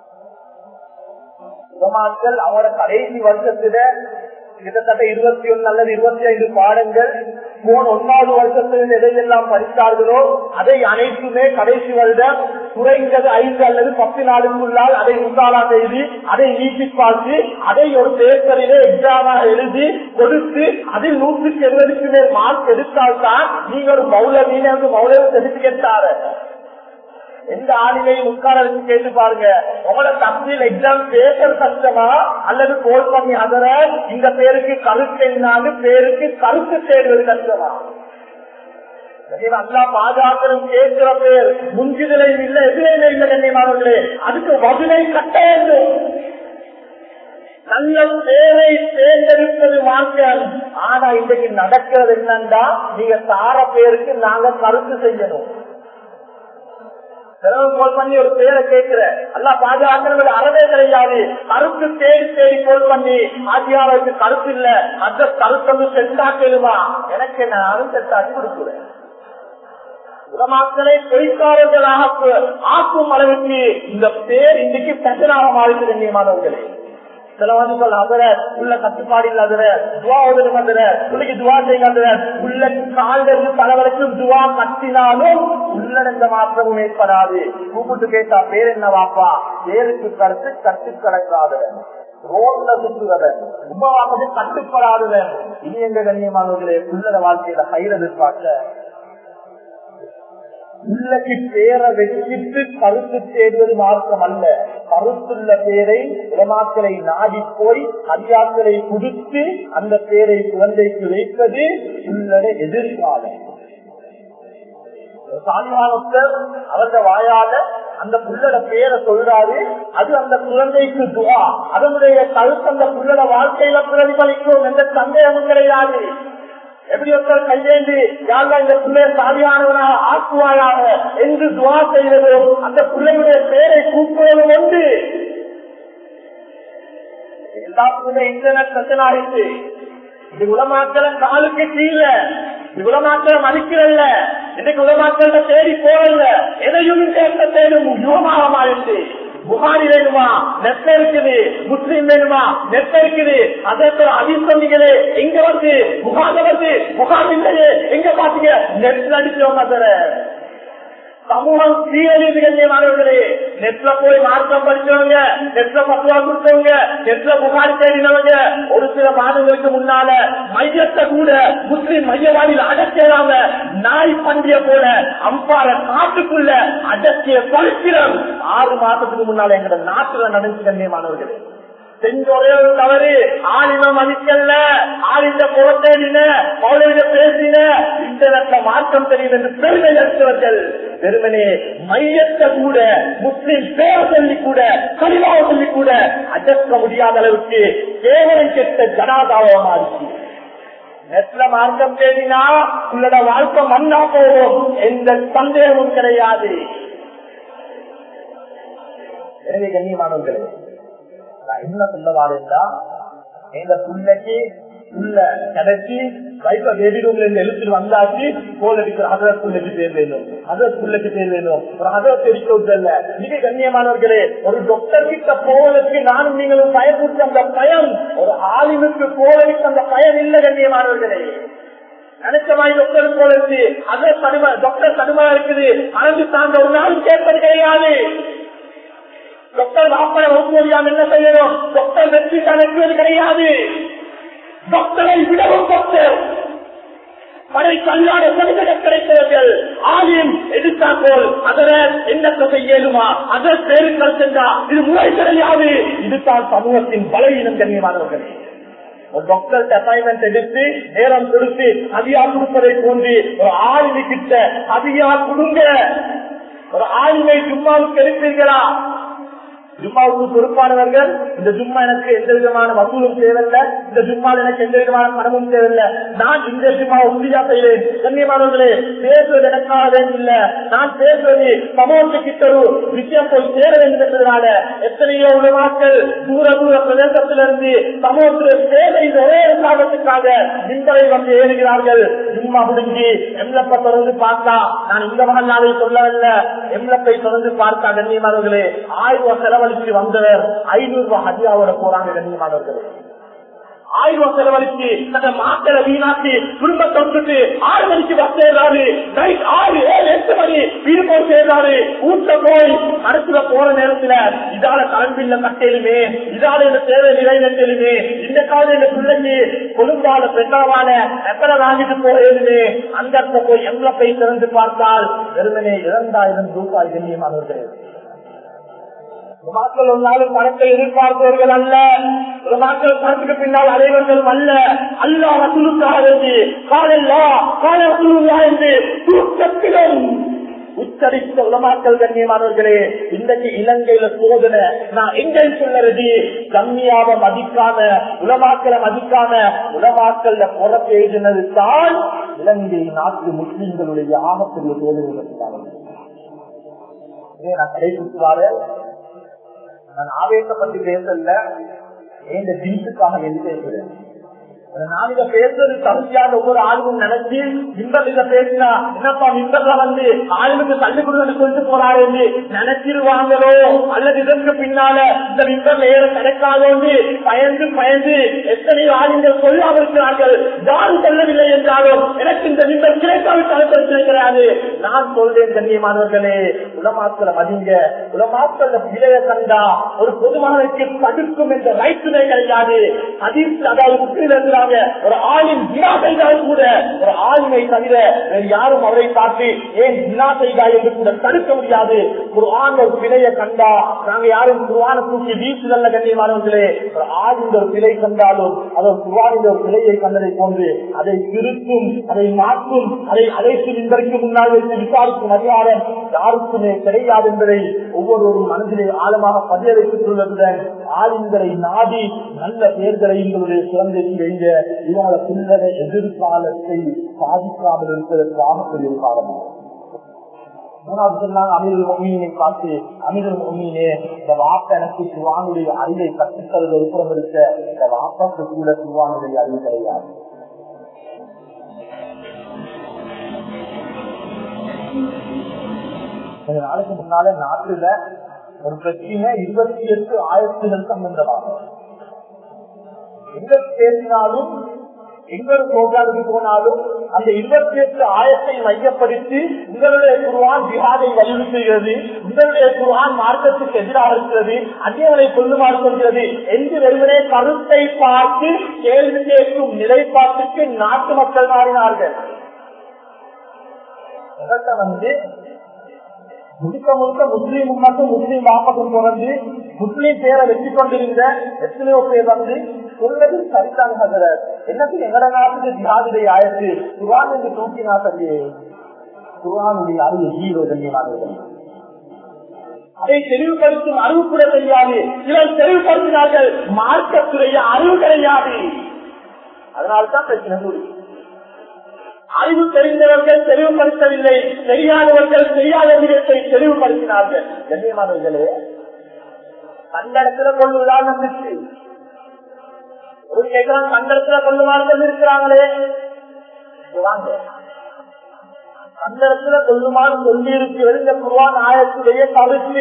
உலமாக்கள் அவரோட கடைசி வருஷத்துல கிட்டத்தட்ட இருபத்தி ஒன்னு அல்லது இருபத்தி ஐந்து பாடங்கள் போன ஒன்னாவது வருஷத்தில் எதையெல்லாம் படித்தார்களோ அதை அனைத்துமே கடைசி வருடம் குறைந்தது ஐந்து அல்லது பத்து நாளுக்குள்ளால் அதை முக்காலா செய்து அதை நீட்டி பார்த்து அதை ஒரு பேப்பரிலே எக்ஸாமாக எழுதி கொடுத்து அதில் நூற்றுக்கு எழுபதுக்கு மேல் மார்க் எடுத்தால்தான் நீங்க ஒரு மௌலவீன மௌலவ சர்டிபிகேட் தார எந்த ஆளுமையும் உட்கார வச்சு கேட்டு பாருங்க உங்களோட தப்பில் எக்ஸாம் பேப்பர் கஷ்டமா அல்லது கோல் பண்ணி அதர இந்த பேருக்கு கருத்து என்னான்னு பேருக்கு கருத்து தேடுவது கஷ்டமா அல்லா பாதுகாக்கணும் கேட்கிற பேர் முன்கிதலையும் இல்லை எதிரையில இல்லை கண்ணியமானவர்களே அதுக்கு பதிலை கட்ட வேண்டும் நல்ல பேரை தேர்ந்தெடுப்பது மாற்றம் ஆனா இன்றைக்கு நடக்கிறது என்னன்னா நீங்க தார பேருக்கு நாங்க கருத்து செய்யணும் கோல் பண்ணி ஒரு பேரை கேட்கிற அல்லா பாதுகாக்கிறது அறவே கிடையாது கருத்து தேடி தேடி கோல் பண்ணி ஆசியாவுக்கு கருத்து இல்ல அந்த கருத்து வந்து செட்டாக்கலுமா எனக்கு நானும் செட்டாக்கி கொடுக்குறேன் உலமாக்களை பொய்க்காரர்களாக ஆக்கும் அளவுக்கு இந்த பேர் இன்னைக்கு பிரச்சனாக மாறிட்டு கண்ணியமானவர்களே சில வந்து அதுற உள்ள கட்டுப்பாடு இல்லாதவ துவா உதவி வந்துற உள்ளக்கு துவா செய்யாதவ உள்ள காலில் இருந்து தலைவரைக்கும் துவா கட்டினாலும் உள்ளடந்த மாற்றமும் ஏற்படாது கூப்பிட்டு கேட்டா பேர் என்ன வாப்பா பேருக்கு கருத்து கட்டு கடக்காதவன் ரோட்ல சுற்றுவதன் உபவாசத்தை கட்டுப்படாதவன் இனி எங்க கண்ணியமானவர்களே உள்ளத வாழ்க்கையில கயிறு எதிர்பார்க்க உள்ளக்கு பேரை வச்சிட்டு கருத்து தேடுவது மாற்றம் அல்ல கருத்துள்ள பேரை இளமாக்களை நாடி போய் அதிகாக்களை கொடுத்து அந்த பேரை குழந்தைக்கு வைப்பது உள்ளட எதிர்காலம் சாலியானத்தர் அவரது வாயால அந்த புள்ளட பேரை சொல்றாரு அது அந்த குழந்தைக்கு துவா அதனுடைய கருத்து அந்த புள்ளட வாழ்க்கையில பிரதிபலிக்கும் எந்த சந்தேகமும் கிடையாது எப்படி ஒருத்தர் கையேந்து யாரெல்லாம் இந்த பிள்ளைய சாதியானவனாக ஆக்குவாயாக என்று துவா செய்வதோ அந்த பிள்ளையுடைய பேரை கூப்பிடுவதும் உண்டு எல்லாத்துக்குமே இன்டர்நெட் பிரச்சனை ஆயிடுச்சு இது உலமாக்களை காலுக்கு கீழே இது உலமாக்களை மதிக்கிறல்ல இன்னைக்கு உலமாக்கள தேடி போறல்ல எதையும் சேர்ந்த தேடும் யுகமாக மாறிடுச்சு புகாரி வேணுமா நெட் இருக்குது முஸ்லீம் வேணுமா நெட் இருக்குது அதற்கு அதில் சொன்னீங்களே எங்க வந்து புகார் வந்து புகார் இல்லையே எங்க பாத்தீங்க நெட்ல அடிச்சவங்க தர சமூகம் சீரழிவு கண்ணியமானவர்களே நெட்ல போய் மார்க்கம் படிச்சவங்க நெட்ல பத்துவா கொடுத்தவங்க நெட்ல புகார் தேடினவங்க ஒரு சில மாதங்களுக்கு முன்னால மையத்தை கூட முஸ்லிம் மையவாடியில் அடக்கிறாங்க நாய் பண்டிய போல அம்பார நாட்டுக்குள்ள அடக்கிய பரிசிரம் ஆறு மாசத்துக்கு முன்னால எங்க நாட்டுல நடந்து கண்ணியமானவர்களே செஞ்சொரே தவறு ஆளின மதிக்கல்ல ஆளிந்த புறத்தேடின மௌலிக பேசின இன்டர்நெட்ல மாற்றம் தெரியும் என்று பெருமை எடுத்தவர்கள் வெறுமனே மையத்தை கூட முஸ்லிம் பேர சொல்லி கூட கனிவாக சொல்லி கூட அடக்க முடியாத அளவுக்கு கேவலம் கெட்ட ஜனாதாவா மாறிச்சு நெட்ல மார்க்கம் தேடினா உங்களோட வாழ்க்கை மண்ணா போகும் எந்த சந்தேகமும் கிடையாது எனவே கண்ணியமானவர்களே நான் என்ன சொல்ல வாருந்தா இந்த பிள்ளைக்கு உள்ள கிடைச்சி வைப்ப பேபி ரூம்ல இருந்து எழுத்துட்டு வந்தாச்சு கோல் அடிக்கிற அதர் பிள்ளைக்கு பேர் வேணும் அதர் பிள்ளைக்கு பேர் வேணும் ஒரு அதர் தெரிவிக்க விடல மிக கண்ணியமானவர்களே ஒரு டாக்டர் கிட்ட போவதற்கு நானும் நீங்களும் பயப்பட்டு அந்த பயம் ஒரு ஆலிமுக்கு போவதற்கு அந்த பயம் இல்லை கண்ணியமானவர்களே நினைச்ச மாதிரி டாக்டர் போல இருக்கு அதர் தடுமை டாக்டர் தடுமையா இருக்குது அறந்து தாங்க ஒரு நாளும் கேட்பது கிடையாது டாக்டர் வாப்பனை வகுப்பு என்ன செய்யணும் டாக்டர் வெற்றி கணக்குவது கிடையாது டாக்டரை விடவும் டாக்டர் படை கல்லாட சலுகை கிடைத்தவர்கள் ஆலயம் எதிர்த்தாக்கோல் அதர என்னத்தை செய்யலுமா அதர் பேருக்கள் சென்றா இது முறை கிடையாது இதுதான் சமூகத்தின் பலவீனம் கண்ணியமானவர்களே ஒரு டாக்டர் அசைன்மெண்ட் எடுத்து நேரம் கொடுத்து அதிகா கொடுப்பதை போன்று ஒரு ஆளுமை கிட்ட அதிகா கொடுங்க ஒரு ஆளுமை சும்மாவுக்கு எடுப்பீர்களா ஜும்மாவுக்கு பொறுப்பானவர்கள் இந்த ஜும்மா எனக்கு எந்த விதமான வசூலும் தேவையில்லை இந்த ஜும்மாவில் எனக்கு எந்த விதமான பணமும் தேவையில்லை நான் இந்த ஜும்மா உறுதியா செய்வேன் கண்ணியமானவர்களே பேசுவது எனக்காக வேண்டியில்ல நான் பேசுவது சமூகத்துக்கிட்ட ஒரு விஷயம் போய் சேர வேண்டும் என்பதனால எத்தனையோ உலமாக்கள் தூர தூர பிரதேசத்திலிருந்து சமூகத்தில் சேவை ஒரே காரணத்துக்காக மின்பரை வந்து ஏறுகிறார்கள் ஜும்மா முடிஞ்சு எம்லப்பை தொடர்ந்து பார்த்தா நான் இந்த மகனாவை சொல்லவில்லை எம்லப்பை தொடர்ந்து பார்த்தா கண்ணியமானவர்களே ஆயிரம் ரூபாய் செலவழித்து வந்தவர் ஐநூறு ரூபாய் ஹதியாவோட போறாங்க கண்ணியமானவர்களே ஆயிரம் ரூபாய் செலவழிச்சு தன்னை மாக்களை வீணாக்கி குடும்பத்தை விட்டுட்டு ஆறு மணிக்கு பஸ் சேர்றாரு நைட் ஆறு ஏழு எட்டு மணி வீடு போய் சேர்றாரு ஊட்ட போய் கடைசியில போற நேரத்துல இதால கலம்பில்ல கட்டையிலுமே இதால இந்த தேவை நிறைவேற்றலுமே இந்த காலம் இந்த பிள்ளைக்கு கொழும்பால பெண்ணாவால எத்தனை வாங்கிட்டு போயிருமே அந்த இடத்துல போய் எங்க போய் திறந்து பார்த்தால் வெறுமனே இரண்டாயிரம் ரூபாய் கண்ணியமானவர்கள் மக்கள் ஒரு நாளும் பணத்தை எதிர்பார்ப்பவர்கள் அல்ல ஒரு நாட்கள் பணத்துக்கு பின்னால் அனைவர்களும் அல்ல அல்லா வசூலுக்காக வேண்டி காலல்லா கால வசூலுல்லா என்று தூக்கத்திலும் உச்சரித்த உலமாக்கல் கண்ணியமானவர்களே இன்றைக்கு இலங்கையில சோதனை நான் எங்கேயும் சொல்லறது கம்மியாவ மதிக்காம உலமாக்களை மதிக்காம உலமாக்கல்ல புறப்பு எழுதினது தான் இலங்கை நாட்டு முஸ்லிம்களுடைய ஆகப்பெரிய சோதனை நான் கடைபிடிக்கிறாரு நான் ஆவேசப்பட்டு பேசல எந்த ஜீத்துக்காக வேண்டி பேசுறேன் நான் இதை பேசுறது தகுதியாக ஒவ்வொரு ஆளுமும் நினைச்சு இன்பம் இதை பேசினா என்னப்பா இன்பத்துல வந்து ஆளுமுக்கு தள்ளி கொடுத்து சொல்லிட்டு போறாரு என்று நினைச்சிருவாங்களோ அல்லது இதற்கு பின்னால இந்த இன்பம் ஏற கிடைக்காதோன்னு பயந்து பயந்து எத்தனையோ ஆளுங்கள் சொல்லாமல் இருக்கிறார்கள் யாரும் சொல்லவில்லை என்றாலும் எனக்கு இந்த இன்பம் கிடைக்காவிட்டாலும் பிரச்சனை கிடையாது நான் சொல்றேன் கண்ணியமானவர்களே உலமாக்களை மதிங்க உலமாக்கள் விலையை கண்டா ஒரு பொதுமகனுக்கு தடுக்கும் என்ற ரைட்டுமே கிடையாது அதிர்ச்சி அதாவது முற்றில் இருக்கிறாங்க ஒரு ஆளின் வினா செய்தால் கூட ஒரு ஆளுமை தவிர வேறு யாரும் அவரை பார்த்து ஏன் வினா செய்தாய் என்று கூட தடுக்க முடியாது ஒரு ஆண் ஒரு பிழையை கண்டா நாங்க யாரும் குருவான தூக்கி வீசுதல்ல கண்ணியமானவர்களே ஒரு ஆணின் ஒரு பிழை கண்டாலும் அவர் குருவானின் ஒரு பிழையை கண்டதை போன்று அதை திருத்தும் அதை மாற்றும் அதை அழைத்து இன்றைக்கு முன்னால் வைத்து விசாரிக்கும் அதிகாரம் யாருக்குமே கிடையாது என்பதை ஒவ்வொருவரும் மனதிலே ஆழமாக பதிய வைத்துள்ளதுடன் ஆளுங்களை நாடி நல்ல பேர்களை எங்களுடைய குழந்தைக்கு வைங்க இவங்கள பிள்ளை எதிர்காலத்தை சாதிக்காமல் இருப்பதற்காக பெரிய காரணம் மூணாவது சொன்னாங்க அமீர் மொமீனை பார்த்து அமீர் மொமீனே இந்த வாப்ப எனக்கு சிவானுடைய அறிவை கற்றுத்தரது ஒரு புறம் இருக்க இந்த வாப்பாக்கு கூட சிவானுடைய அறிவு கிடையாது கொஞ்ச நாளைக்கு முன்னால நாட்டுல ஒரு பிரச்சனை இருபத்தி எட்டு ஆயிரத்துகள் சம்பந்தமாக எங்க பேசினாலும் எங்க ஒரு ப்ரோக்ராமுக்கு போனாலும் அந்த இருபத்தி எட்டு ஆயத்தை மையப்படுத்தி உங்களுடைய குருவான் ஜிஹாதை வலியுறுத்துகிறது உங்களுடைய குருவான் மார்க்கத்துக்கு எதிராக இருக்கிறது அந்நியவனை கொள்ளுமாறு சொல்கிறது என்று வெறுமனே கருத்தை பார்த்து கேள்வி கேட்கும் நிலைப்பாட்டுக்கு நாட்டு மக்கள் மாறினார்கள் வந்து முழுக்க முழுக்க முஸ்லீம் மட்டும் முஸ்லீம் வாப்பகம் தொடர்ந்து முஸ்லீம் பேரை வச்சு கொண்டிருந்த எத்தனையோ பேர் வந்து சொல்றது சரிதாங்க ஹசரத் என்னது எங்கட நாட்டுக்கு ஜிஹாதுடைய ஆயத்து குரான் என்று தூக்கினா சரியே குரானுடைய அறிவு ஹீரோ கண்ணியமானவர்கள் அதை தெளிவுபடுத்தும் அறிவு கூட தெரியாது சிலர் தெளிவுபடுத்தினார்கள் மார்க்கத்துடைய அறிவு கிடையாது அதனால்தான் பிரச்சனை கூடி அறிவு தெரிந்தவர்கள் தெளிவுபடுத்தவில்லை தெரியாதவர்கள் தெரியாத விதத்தை தெளிவுபடுத்தினார்கள் கண்ணியமானவர்களே கண்டடத்துல கொண்டு உதாரணத்துக்கு ஒரு கேட்கிறான் கண்டடத்துல கொள்ளுமாறு இருக்கிறாங்களே வாங்க கண்டடத்துல கொள்ளுமாறு சொல்லி இருக்கிறது இந்த குருவான் ஆயத்துடைய கருத்து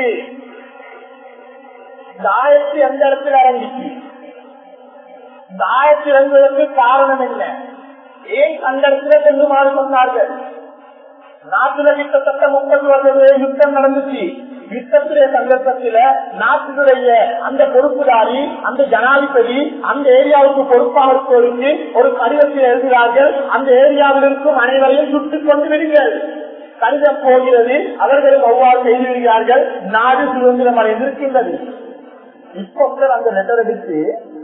இந்த ஆயத்து எந்த இடத்துல இறங்கிச்சு இந்த ஆயத்து இறங்குவதற்கு காரணம் என்ன ஏன் அந்த இடத்துல கொள்ளுமாறு சொன்னார்கள் நாட்டுல கிட்டத்தட்ட முப்பது வருட யுத்தம் நடந்துச்சு யுத்தத்துடைய சந்தர்ப்பத்தில நாட்டினுடைய அந்த பொறுப்புதாரி அந்த ஜனாதிபதி அந்த ஏரியாவுக்கு பொறுப்பாளர்களுக்கு ஒரு கடிதத்தில் எழுதுகிறார்கள் அந்த ஏரியாவில் இருக்கும் அனைவரையும் சுட்டுக் கொண்டு விடுங்கள் கடிதம் போகிறது அவர்களும் அவ்வாறு செய்து விடுகிறார்கள் நாடு சுதந்திரம் அடைந்திருக்கின்றது இப்போ அந்த லெட்டர் எடுத்து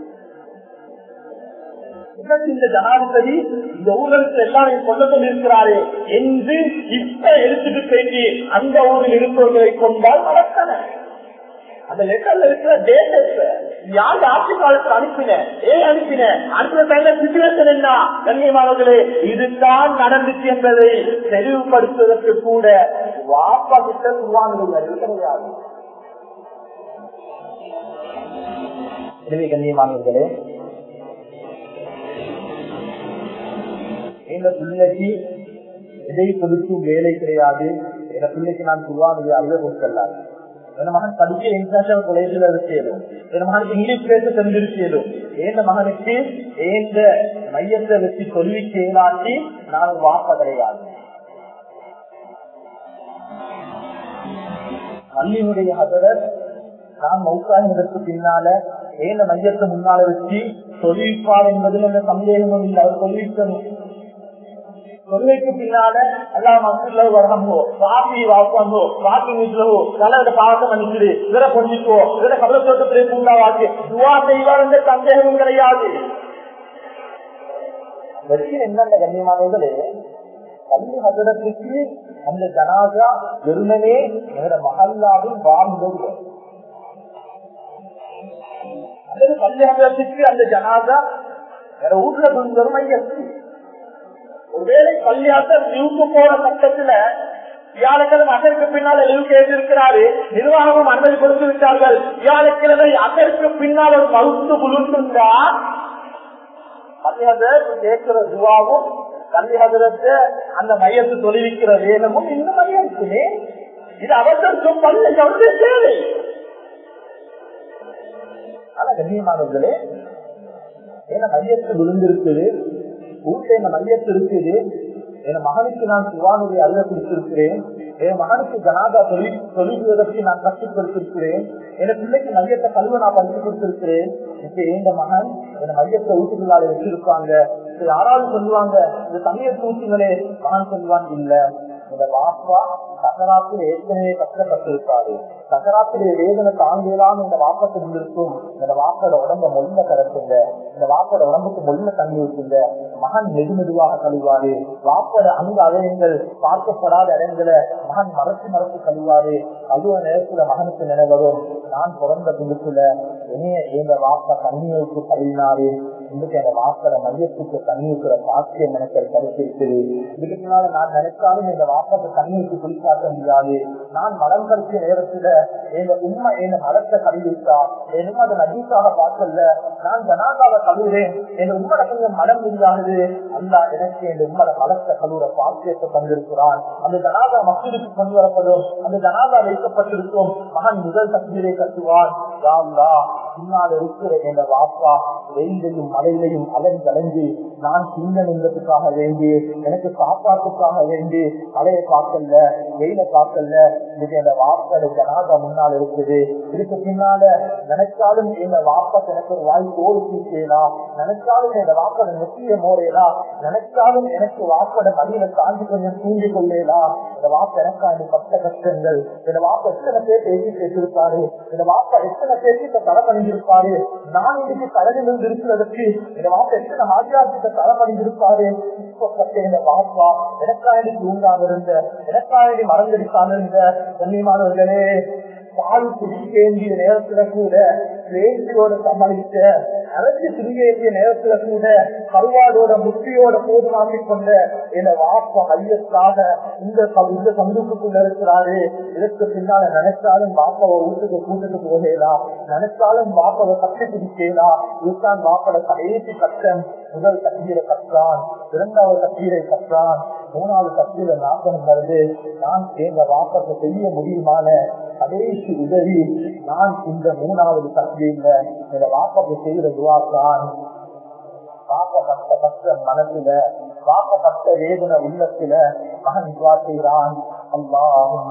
இந்த ஜனாதிபதி இந்த ஊழலுக்கு எல்லாரையும் கொண்டு கொண்டிருக்கிறாரே என்று இப்ப எடுத்துட்டு போயிட்டு அந்த ஊரில் இருப்பவர்களை கொண்டால் நடக்கல அந்த லெட்டர்ல இருக்கிற டேட்டஸ் யாரு ஆட்சி காலத்துல அனுப்பின ஏன் அனுப்பின அனுப்பின டைம்ல சிச்சுவேஷன் என்ன கண்ணியமானவர்களே இதுதான் நடந்துச்சு என்பதை தெளிவுபடுத்துவதற்கு கூட வாப்பா கிட்ட உருவானது கிடையாது எனவே கண்ணியமானவர்களே இந்த பிள்ளைக்கு எதை கொடுக்கும் வேலை கிடையாது என் பிள்ளைக்கு நான் குருவானது அறிவை கொடுக்கலாம் என் மகன் படிக்க இன்டர்நேஷனல் காலேஜில் இருக்கேனும் என் மகனுக்கு இங்கிலீஷ் பேச தெரிஞ்சிருக்கேனும் என் மகனுக்கு ஏந்த மையத்தை வச்சு சொல்லி கேளாட்டி நான் வாப்ப கிடையாது பள்ளியினுடைய ஹதரர் நான் மௌசாயினதற்கு பின்னால ஏன மையத்தை முன்னால வச்சு சொல்லிப்பார் என்பதில் எந்த சந்தேகமும் இல்லை அவர் சொல்லிக்கணும் தொழுகைக்கு பின்னால அல்லா மக்கள் வரகமோ பாப்பி வாக்கோ பாப்பி வீட்டுலோ கலந்த பாவத்தை மன்னிச்சிடு இவரை பொஞ்சிக்கோ இவரை கபல தோட்டத்திலே பூண்டாவாக்கு துவா செய்வார் என்ற சந்தேகமும் கிடையாது வெற்றி என்னென்ன கண்ணியமானவர்களே பள்ளி ஹசரத்துக்கு அந்த ஜனாதா வெறுமனே எங்களோட மகல்லாவில் வாழ்ந்தது அல்லது பள்ளி ஹசரத்துக்கு அந்த ஜனாதா வேற வீட்டுல கொஞ்சம் மையத்து ஒருவேளை பள்ளியாசர் லீவுக்கு போன கட்டத்துல வியாழக்கிழமை அதற்கு பின்னால் லீவ் கேட்டிருக்கிறாரு நிர்வாகமும் அனுமதி கொடுத்து விட்டார்கள் வியாழக்கிழமை அதற்கு பின்னால் ஒரு மருத்து புலுந்துண்டா பள்ளியாசர் கேட்கிற துவாவும் பள்ளியாசரத்தை அந்த மையத்தை தொழிலிக்கிற வேலமும் இந்த மையத்துமே இது அவசரம் பள்ளி அவருடைய தேவை ஆனா கண்ணியமானவர்களே ஏன்னா மையத்தில் விழுந்திருக்குது வீட்டுல என்ன மையத்து இருக்குது என் மகனுக்கு நான் சிவானுடைய அறிவை கொடுத்திருக்கிறேன் என் மகனுக்கு ஜனாதா தொழில் தொழில்வதற்கு நான் கற்றுக் கொடுத்திருக்கிறேன் என் பிள்ளைக்கு மையத்தை கல்வ நான் படித்து கொடுத்திருக்கிறேன் இப்ப எந்த மகன் என் மையத்தை வீட்டுக்குள்ளால வச்சிருப்பாங்க யாராவது சொல்லுவாங்க இந்த தண்ணியை தூக்கிங்களே மகன் சொல்லுவான் இல்ல இந்த வாப்பா சக்கராத்தில் ஏற்கனவே கஷ்டப்பட்டிருக்காரு சக்கராத்திலே வேதனை தாங்கலாம் இந்த வாப்பத்து இருந்திருக்கும் இந்த வாப்போட உடம்ப மொல்ல கரத்துங்க இந்த வாப்போட உடம்புக்கு மொல்ல தண்ணி ஊற்றுங்க மகன் மெது மெதுவாக கழுவாரு வாப்போட அங்க அவயங்கள் பார்க்கப்படாத இடங்களை மகன் மறைச்சு மறைச்சு கழுவாரு கழுவ நேரத்துல மகனுக்கு நினைவரும் நான் பிறந்த புதுக்குல இனிய எங்க வாப்பா தண்ணியோக்கு கழுவினாரு இன்னைக்கு அந்த வாப்பட மையத்துக்கு தண்ணி ஊற்றுற சாட்சியம் எனக்கு கிடைச்சிருக்குது இதுக்கு முன்னால நான் நினைச்சாலும் இந்த வாப்பாக்கு தண்ணி ஊற்றி குளிக்காட்ட முடியாது நான் மலம் கழிச்ச நேரத்துல எங்க உண்மை என் மலத்தை கழுவிட்டா என் உண்மை அதை நஜீஸாக பார்க்கல நான் ஜனாதாவை கழுவுறேன் என் உண்மட கொஞ்சம் மலம் இல்லாது அல்ல எனக்கு என் உண்மட மலத்தை கழுவுற பாக்கியத்தை தந்திருக்கிறான் அந்த ஜனாதா மக்களுக்கு கொண்டு வரப்படும் அந்த ஜனாதா வைக்கப்பட்டிருக்கும் மகன் முதல் தண்ணீரை கட்டுவான் யாழ்லா பின்னால் இருக்கிற என் வாப்பா வெயிலையும் மழையிலையும் அலைஞ்சு அலைஞ்சு நான் சிங்க நின்றதுக்காக வேண்டி எனக்கு சாப்பாட்டுக்காக வேண்டி மழையை பார்க்கல வெயில பார்க்கல இன்னைக்கு என் வாப்போட ஜனாதா முன்னால் இருக்குது இதுக்கு பின்னால நினைச்சாலும் எங்க வாப்பா எனக்கு ஒரு வாய் ஓடு தீக்கலாம் நினைச்சாலும் என் வாப்போட நெத்திய மோரையலாம் நினைச்சாலும் எனக்கு வாப்போட மடியில தாண்டி கொஞ்சம் தூண்டி கொள்ளலாம் இந்த வாப்ப எனக்காண்டி பட்ட கஷ்டங்கள் இந்த வாப்ப எத்தனை பேர் எழுதி பேசியிருப்பாரு இந்த வாப்ப எத்தனை பேருக்கு இப்ப தலை பண்ணியிருப்பாரு நான் இன்னைக்கு தலையிலிருந்து இருக்கிறதுக்கு இந்த வாப்ப எத்தனை ஆஜியார்கிட்ட தலை பண்ணியிருப்பாரு இப்ப இந்த வாப்பா எனக்காண்டி தூங்காம இருந்த எனக்காண்டி மறந்தடிக்காம இருந்த கண்ணியமானவர்களே பால் குடிக்க வேண்டிய நேரத்துல கூட வேண்டியோட சமாளித்த அரைச்சு சிறிய வேண்டிய நேரத்துல கூட கருவாடோட முட்டியோட போதுமாக்கி கொண்ட என வாப்ப ஐயத்தாக இந்த இந்த சந்தூக்குள்ள இருக்கிறாரு இதற்கு பின்னால நினைச்சாலும் வாப்பாவை வீட்டுக்கு கூட்டுட்டு போகலாம் நினைச்சாலும் வாப்பாவை கட்டி பிடிக்கலாம் இதுதான் வாப்பட கடைசி கஷ்டம் முதல் கட்டீரை கற்றான் இரண்டாவது கட்டீரை கற்றான் மூணாவது கட்டீரை நாசனம் வருது நான் எங்க வாப்பத்தை செய்ய முடியுமான கடைசி உதவி நான் இந்த மூணாவது கல்வியில இந்த வாப்பத்தை செய்கிற துவாக்கான் காப்பப்பட்ட கஷ்டம் மனசுல காப்பப்பட்ட வேதனை உள்ளத்துல மகன் துவா செய்கிறான் அல்லாஹும்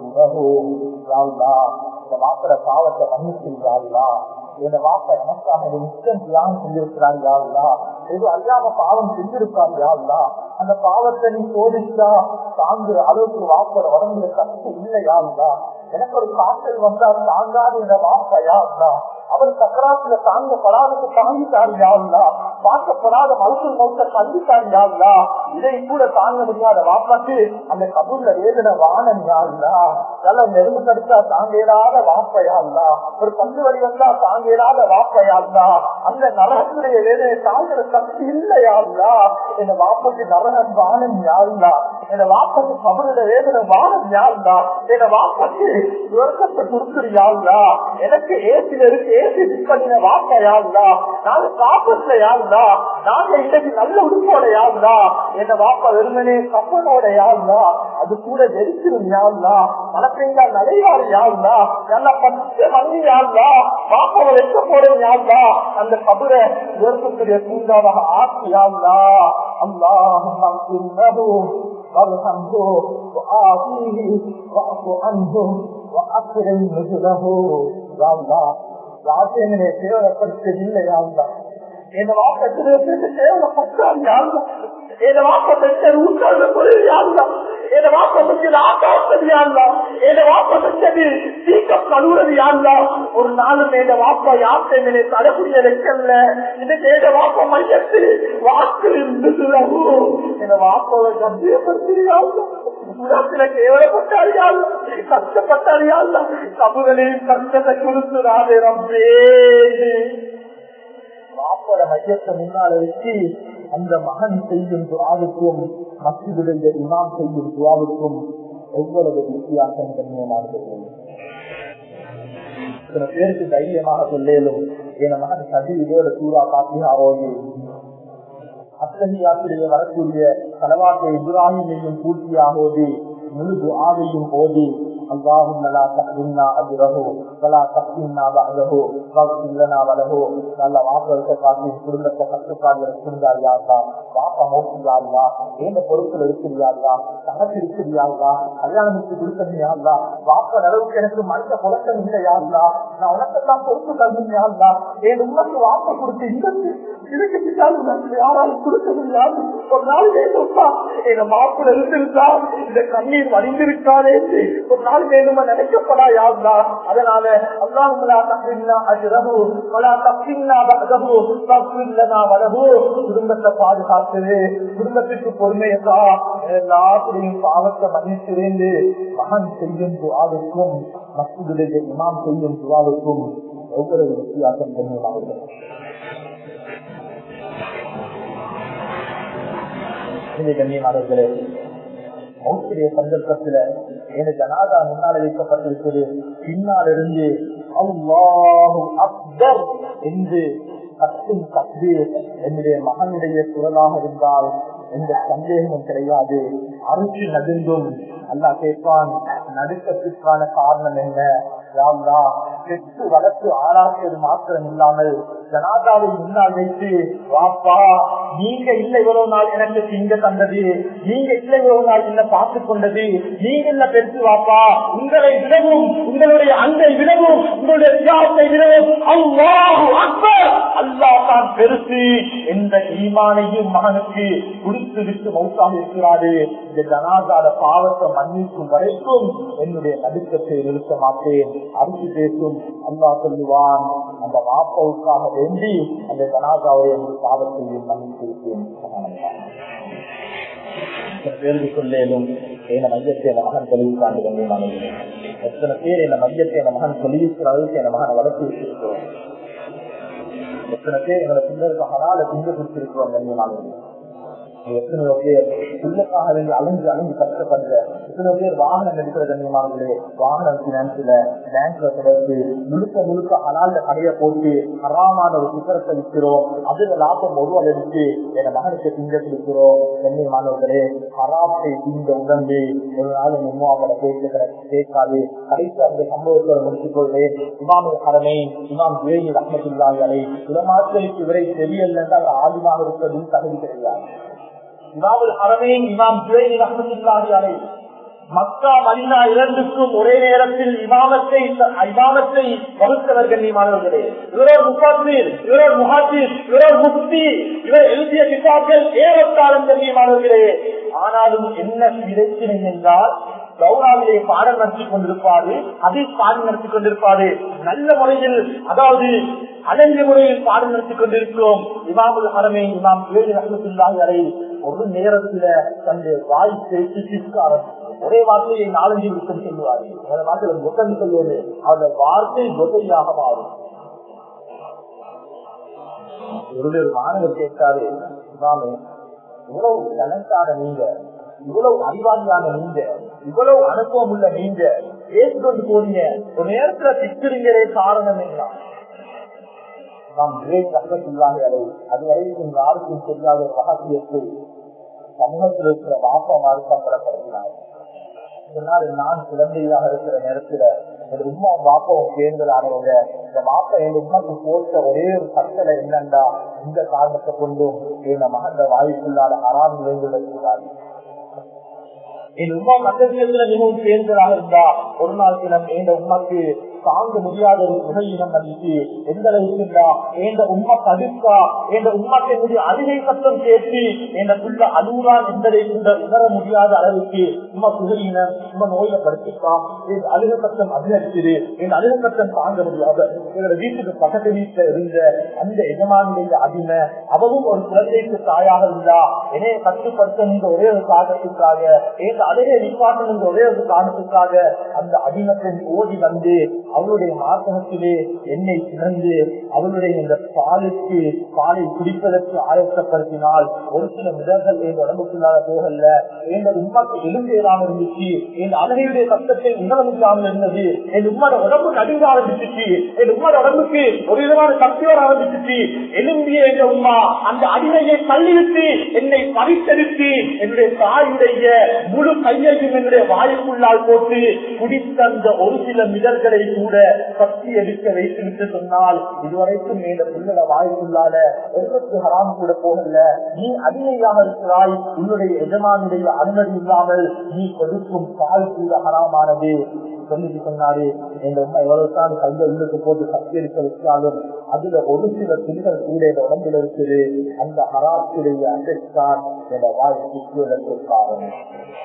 இந்த வாப்பட பாவத்தை மன்னிச்சிருந்தாங்களா இந்த வாப்ப எனக்காக நிச்சயம் தியாகம் செஞ்சிருக்கிறார் யாருலா இது அறியாம பாவம் செஞ்சிருக்காரு யாருலா அந்த பாவத்தை நீ சோதிச்சா தாங்குற அளவுக்கு வாப்பட உடம்புல சக்தி இல்லை யாருலா எனக்கு ஒரு காய்ச்சல் வந்தா தாங்காது என்ற வாப்பையா இருந்தா அவர் சக்கராத்துல தாங்கப்படாதது தாங்கிட்டாரு யாருலா பார்க்கப்படாத மருத்துவ மௌத்த கண்டித்தாரு யாருலா இதை கூட தாங்க முடியாத வாப்பாக்கு அந்த கபூர்ல வேதனை வானம் யாருலா நல்ல நெருங்கு தடுத்தா தாங்க இயலாத வாப்பையாருலா ஒரு பந்து வழி வந்தா தாங்க இயலாத வாப்பையாருலா அந்த நரகத்துடைய வேதனை தாங்குற சக்தி இல்லையாருலா இந்த வாப்பக்கு நரகம் வானம் யாருலா இந்த வாப்பக்கு கபருட வேதனை வானம் யாருலா இந்த வாப்பக்கு உறக்கத்தை கொடுக்குறியாருலா எனக்கு ஏசில இருக்கு ஏசி பண்ணின வாப்பா யாருலா நாங்க காப்பத்துல யாருலா நாங்க இன்னைக்கு நல்ல உடுப்போட யாருலா என்ன வாப்பா வெறுமனே கப்பனோட யாருலா அது கூட வெறிச்சிரும் யாருலா மனப்பெஞ்சா நடையாறு யாருலா நல்லா பத்து மணி யாருலா பாப்பாவை வெட்ட போட யாருலா அந்த கபரை உயர்த்தக்கூடிய பூங்காவாக ஆக்கி யாருலா அல்லாஹ் وارحمه وآتيه واعف عنه وأكرم نزله يا الله ராஜேந்திரனை கேவலப்படுத்தவில்லை யாருந்தா என் வாக்கத்திலே கேவலப்பட்டால் யாருந்தா என் வாக்கத்தை ஊட்டாத பொருள் யாருந்தா என் வாக்கப்பட்டு ஆக்காப்பது யாருந்தா என் வாக்கப்பட்டது சீக்கம் கழுவுறது யாருந்தா ஒரு நாளும் என் வாப்பா யார்த்தை மேலே தரக்கூடிய வைக்கல இன்னைக்கு என் வாப்ப மையத்து வாக்கு என் வாப்பாவை கண்டியப்படுத்தியாருந்தா உலகத்துல கேவலப்பட்டாரியால் கஷ்டப்பட்டாரியால் கபுகளையும் கஷ்டத்தை கொடுத்துறாதே ரம்பே மாப்போட மையத்தை முன்னால வச்சு அந்த மகன் செய்யும் துவாவுக்கும் மசிதுடைய இமாம் செய்யும் துவாவுக்கும் எவ்வளவு வித்தியாசம் கண்ணியமாக சில பேருக்கு தைரியமாக சொல்லேலும் என் மகன் சதி இதோட சூறா காத்தியா ஓடி அத்தகையாத்திலேயே வரக்கூடிய தலவாட்டை இப்ராஹிமையும் பூர்த்தியாக ஓதி முழு துஆவையும் ஓதி اللهم لا تحرمنا اجره ولا تفتنا بعده واغفر لنا وله நல்ல வாப்பத்தை காட்டி குடும்பத்தை கட்டுப்பாடு இருக்கின்றார் யாருதா வாப்பா மோக்கியாருதா ஏந்த பொறுப்புல இருக்கிறியாருதா தனக்கு இருக்கிறியாருதா கல்யாணம் வச்சு கொடுக்கறியாருதா வாப்ப அளவுக்கு எனக்கு மனித புழக்கம் இல்லை யாருதா நான் உனக்கெல்லாம் பொறுப்பு தரணும் யாருதா என் உனக்கு வாப்ப கொடுத்து இந்த இதுக்கு பின்னாடி யாராலும் கொடுக்க முடியாது ஒரு நாள் வேணும்ப்பா எங்க மாப்பிள்ள இருந்திருந்தா இந்த கண்ணீர் வடிந்திருக்காதே ஒரு நாள் வேணுமா நினைக்கப்படா யாருதா அதனால அல்லாஹுலா தப்பில்லா அஜரகு வலா தப்பில்லா பககு தப்பில்லனா வலகு குடும்பத்தை பாதுகாத்தது குடும்பத்திற்கு பொறுமையதா எல்லாத்திலையும் பாவத்தை மன்னித்திருந்து மகன் செய்யும் துவாவுக்கும் மசிதுடைய இமாம் செய்யும் துவாவுக்கும் ஒவ்வொரு வித்தியாசம் கண்ணியமாக கண்ணியமானவர்களே மௌத்திரிய சந்தர்ப்பத்துல எனக்கு ஜனாதா முன்னால வைக்கப்பட்டிருக்கிறது பின்னால் இருந்து அல்லாஹு அக்பர் என்று கத்தும் கத்தீர் என்னுடைய மகனுடைய குரலாக இருந்தால் எந்த சந்தேகமும் கிடையாது அரிசி நதிர்ந்தும் அல்லா கேட்பான் நடுக்கத்திற்கான காரணம் என்ன யாவ்லா பெற்று வளர்த்து ஆளாக்கியது மாத்திரம் இல்லாமல் ஜனாதாவை முன்னால் வைத்து வாப்பா நீங்க இல்லை இவ்வளவு நாள் எனக்கு திங்க தந்தது நீங்க இல்லை இவ்வளவு நாள் என்ன பார்த்து கொண்டது நீங்க என்ன பெற்று வாப்பா உங்களை விடவும் உங்களுடைய அன்பை விடவும் உங்களுடைய தியாகத்தை விடவும் அல்லாஹ் அக்பர் அல்லாஹ் தான் பெருசு என்ற ஈமானையும் மகனுக்கு குடித்து விட்டு மௌசாக இருக்கிறாரு இந்த ஜனாதார பாவத்தை மன்னிக்கும் வரைக்கும் என்னுடைய நடுக்கத்தை நிறுத்த மாட்டேன் அரிசி பேசும் அல்லாஹ் சொல்லுவான் அந்த வாப்பாவுக்காக வேண்டி அந்த ஜனாதாவுடைய பாவத்தையும் மன்னித்து விட்டேன் பேருக்கு சொல்லேலும் என மையத்தை என் மகன் தொழிலுக்காண்டு கண்ணியமானது எத்தனை பேர் என் மையத்தை என் மகன் தொழிலுக்கிற அளவுக்கு என் மகனை வளர்த்து வச்சிருக்கிறோம் எத்தனை பேர் எங்களை பின்னருக்கு ஹலால திங்க கொடுத்திருக்கிறோம் கண்ணியமானது எத்தனையோ பேர் உள்ளக்காக வேண்டி அலைஞ்சு அலைஞ்சு கஷ்டப்படுற எத்தனையோ பேர் வாகனம் எடுக்கிற கண்ணியமானது வாகனம் பினான்ஸ்ல பேங்க்ல தொடர்ந்து முழுக்க முழுக்க ஹலால கடைய போட்டு ஹராமான ஒரு சிக்கரத்தை விற்கிறோம் அதுல லாபம் ஒருவல் எடுத்து என் மகனுக்கு திங்க கொடுக்கிறோம் கண்ணியமானவர்களே ஹராத்தை திங்க உடம்பு ஒரு நாள் இன்னும் அவங்கள பேசுகிற கேட்காது கடைசி அந்த சம்பவத்தோட முடித்துக் கொள்வேன் இமாம் ஹரமே இமாம் ஜுவேனி ரஹமத்துல்லாஹி உலமாக்களுக்கு இவரை தெரியல என்றால் ஆதிமாக இருப்பதும் தகுதி கிடையாது இமாமுல் ஹரமேன் இமாம் ஜுவேனி ரஹமத்துல்லாஹி அலை மக்கா மதினா இரண்டுக்கும் ஒரே நேரத்தில் இமாமத்தை இமாமத்தை வகுத்தவர் கண்ணியமானவர்களே இவரோர் முகாத்தீர் இவரோர் முகாத்தீர் இவரோர் முக்தி இவர் எழுதிய கிதாக்கள் ஏறத்தாலும் கண்ணியமானவர்களே ஆனாலும் என்ன பிரச்சனை என்றால் கௌராவிலே பாடம் நடத்தி கொண்டிருப்பாரு அதை பாடம் நடத்தி கொண்டிருப்பாரு நல்ல முறையில் அதாவது அடங்கிய முறையில் பாடம் நடத்தி கொண்டிருக்கிறோம் இமாமுல் ஹரமே இமாம் ஏழு ரஹமத்துல்லாஹி அலை ஒரு நேரத்துல தன்னுடைய வாய் பேசி சிக்க ஆரம்பிச்சு ஒரே வார்த்தையை நாலஞ்சு விருத்தம் சொல்லுவாரு அந்த வார்த்தையில முத்தம் சொல்லுவது அந்த வார்த்தை முத்தையாக மாறும் ஒரு மாணவர் கேட்டாரு இமாமே இவ்வளவு டேலண்டான நீங்க இவ்வளவு அறிவாளியான நீங்க இவ்வளவு அனுபவம் உள்ள நீங்க ஏற்றுக்கொண்டு போறீங்க ஒரு நேரத்துல திட்டுறீங்களே காரணம் என்ன நாம் கஷ்டத்துள்ளாங்க அதுவரைக்கும் யாருக்கும் தெரியாத ஒரு ரகசியத்தை சமூகத்தில் இருக்கிற வாப்பமாறு சம்பளப்படுத்தினார் சொன்னால் நான் குழந்தையாக இருக்கிற நேரத்துல என் உமா வாப்பாவும் சேர்ந்ததானவங்க இந்த வாப்பா என் உமாக்கு போட்ட ஒரே ஒரு கட்டளை என்னண்டா இந்த காரணத்தை கொண்டும் என் மகந்த வாய்ப்புள்ளாத அறாம் நிலைந்துள்ளது என் உமா மற்ற விஷயத்துல மிகவும் சேர்ந்ததாக இருந்தா ஒரு நாள் தினம் என் உமாக்கு தாங்க முடியாத ஒரு புகையினம் வந்துச்சு எந்த அளவுக்குண்டா எந்த உண்மை தடுக்கா எந்த உண்மைக்கு என்னுடைய அழுகை சத்தம் கேட்டு என் புள்ள அழுகுறான் என்பதை கூட உணர முடியாத அளவுக்கு உண்மை புகையினம் உண்மை நோயில படுத்திருக்கான் என் அழுக சத்தம் அதிகரிக்குது என் அழுக சத்தம் தாங்க முடியாத எங்களோட வீட்டுக்கு பக்கத்து வீட்டுல இருந்த அந்த எஜமானுடைய அடிமை அவவும் ஒரு குழந்தைக்கு தாயாக இருந்தா என்னைய கட்டுப்படுத்தணும் ஒரே ஒரு காரணத்துக்காக என் அழுகை நிப்பாட்டணும் ஒரே ஒரு காரணத்துக்காக அந்த அடிமத்தின் ஓடி வந்து அவளுடைய மார்க்கத்திலே என்னை சிறந்து அவளுடைய இந்த பாலுக்கு பாலை குடிப்பதற்கு ஆயத்தப்படுத்தினால் ஒரு சில மிதர்கள் என் உடம்புக்குள்ளாத போகல என் உண்மைக்கு எலும்பேறாம இருந்துச்சு என் அழகையுடைய கஷ்டத்தை உணர முடியாமல் இருந்தது என் உம்மோட உடம்பு நடுங்க ஆரம்பிச்சிச்சு என் உம்மோட உடம்புக்கு ஒரு விதமான சக்தி வர ஆரம்பிச்சிச்சு எலும்பிய என்ற உமா அந்த அடிமையை தள்ளிவிட்டு என்னை பறித்தெடுத்து என்னுடைய தாயுடைய முழு கையையும் என்னுடைய வாயுக்குள்ளால் போட்டு குடித்த அந்த ஒரு சில மிதர்களை கூட சக்தி எடுக்க வைத்துவிட்டு சொன்னால் இதுவரைக்கும் இந்த பிள்ளட வாய்ப்புள்ளால எங்களுக்கு ஹராம் கூட போகல நீ அடிமையாக இருக்கிறாய் உன்னுடைய எஜமானுடைய அனுமதி இல்லாமல் நீ கொடுக்கும் பால் கூட ஹராமானது சொல்லிட்டு சொன்னாரு எங்க அம்மா எவ்வளவுதான் கையை உள்ளுக்கு போட்டு சக்தி எடுக்க வச்சாலும் அதுல ஒரு சில துணிகள் கூட என் உடம்புல இருக்குது அந்த ஹராத்துடைய அசைத்தான் என் வாழ்க்கை காரணம்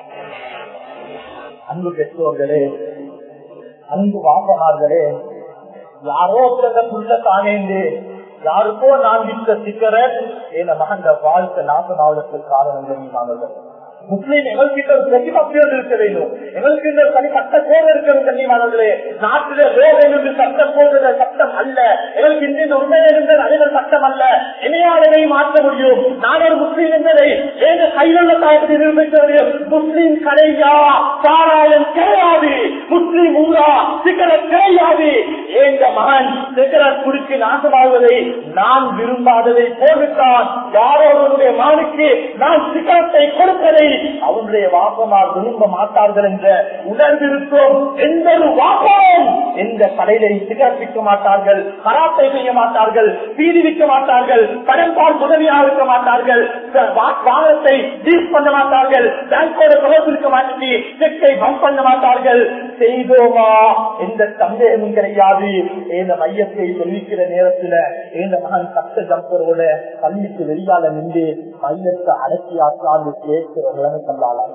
அன்பு பெற்றோர்களே அன்பு வாப்பனார்களே யாரோ புள்ள தானேந்து யாருக்கோ நான் விட்ட சிக்கரட் என் மகன் வாழ்க்கை நாசமாவதற்கு காரணம் தெரியுமானவர்கள் முஸ்லீம் எங்கள்கிட்ட ஒரு பிரதிபக்தியோடு இருக்க வேண்டும் எங்களுக்கு இந்த தனி சட்ட கோடு இருக்கிறது கண்ணியமானவர்களே நாட்டிலே ரோகம் என்று சட்டம் போடுற சட்டம் அல்ல எங்களுக்கு இந்த உண்மை இருந்தது அதுகள் சட்டம் அல்ல இணையாளரை மாற்ற முடியும் நான் ஒரு முஸ்லீம் என்பதை எங்க கையிலுள்ள தாயத்தை நிரூபிக்க முடியும் முஸ்லீம் கடையா சாராயம் கிடையாது முஸ்லீம் ஊரா சிகரெட் கிடையாது எங்க மகன் சிகரெட் குடிச்சு நாசமாகுவதை நான் விரும்பாததை போட்டுத்தான் யாரோடைய மகனுக்கு நான் சிகரெட்டை கொடுப்பதை அவருடைய வாப்பமார் விரும்ப மாட்டார்கள் என்ற உணர்விருக்கும் எந்த ஒரு வாப்பமும் எந்த கடையில சிகரெட் விற்க மாட்டார்கள் கராத்தை செய்ய மாட்டார்கள் பீதி விற்க மாட்டார்கள் கடன்பால் உதவியாக இருக்க மாட்டார்கள் வாகனத்தை டீஸ் பண்ண மாட்டார்கள் பேங்கோட தொடர்பு இருக்க மாட்டி செக்கை பம்ப் பண்ண மாட்டார்கள் செய்தோமா எந்த சந்தேகமும் கிடையாது இந்த மையத்தை சொல்லிக்கிற நேரத்துல இந்த மகன் கஷ்ட ஜம்பரோட பள்ளிக்கு வெளியால நின்று மையத்தை அடக்கி ஆக்காந்து கேட்கிற நிலைமை கண்டாளா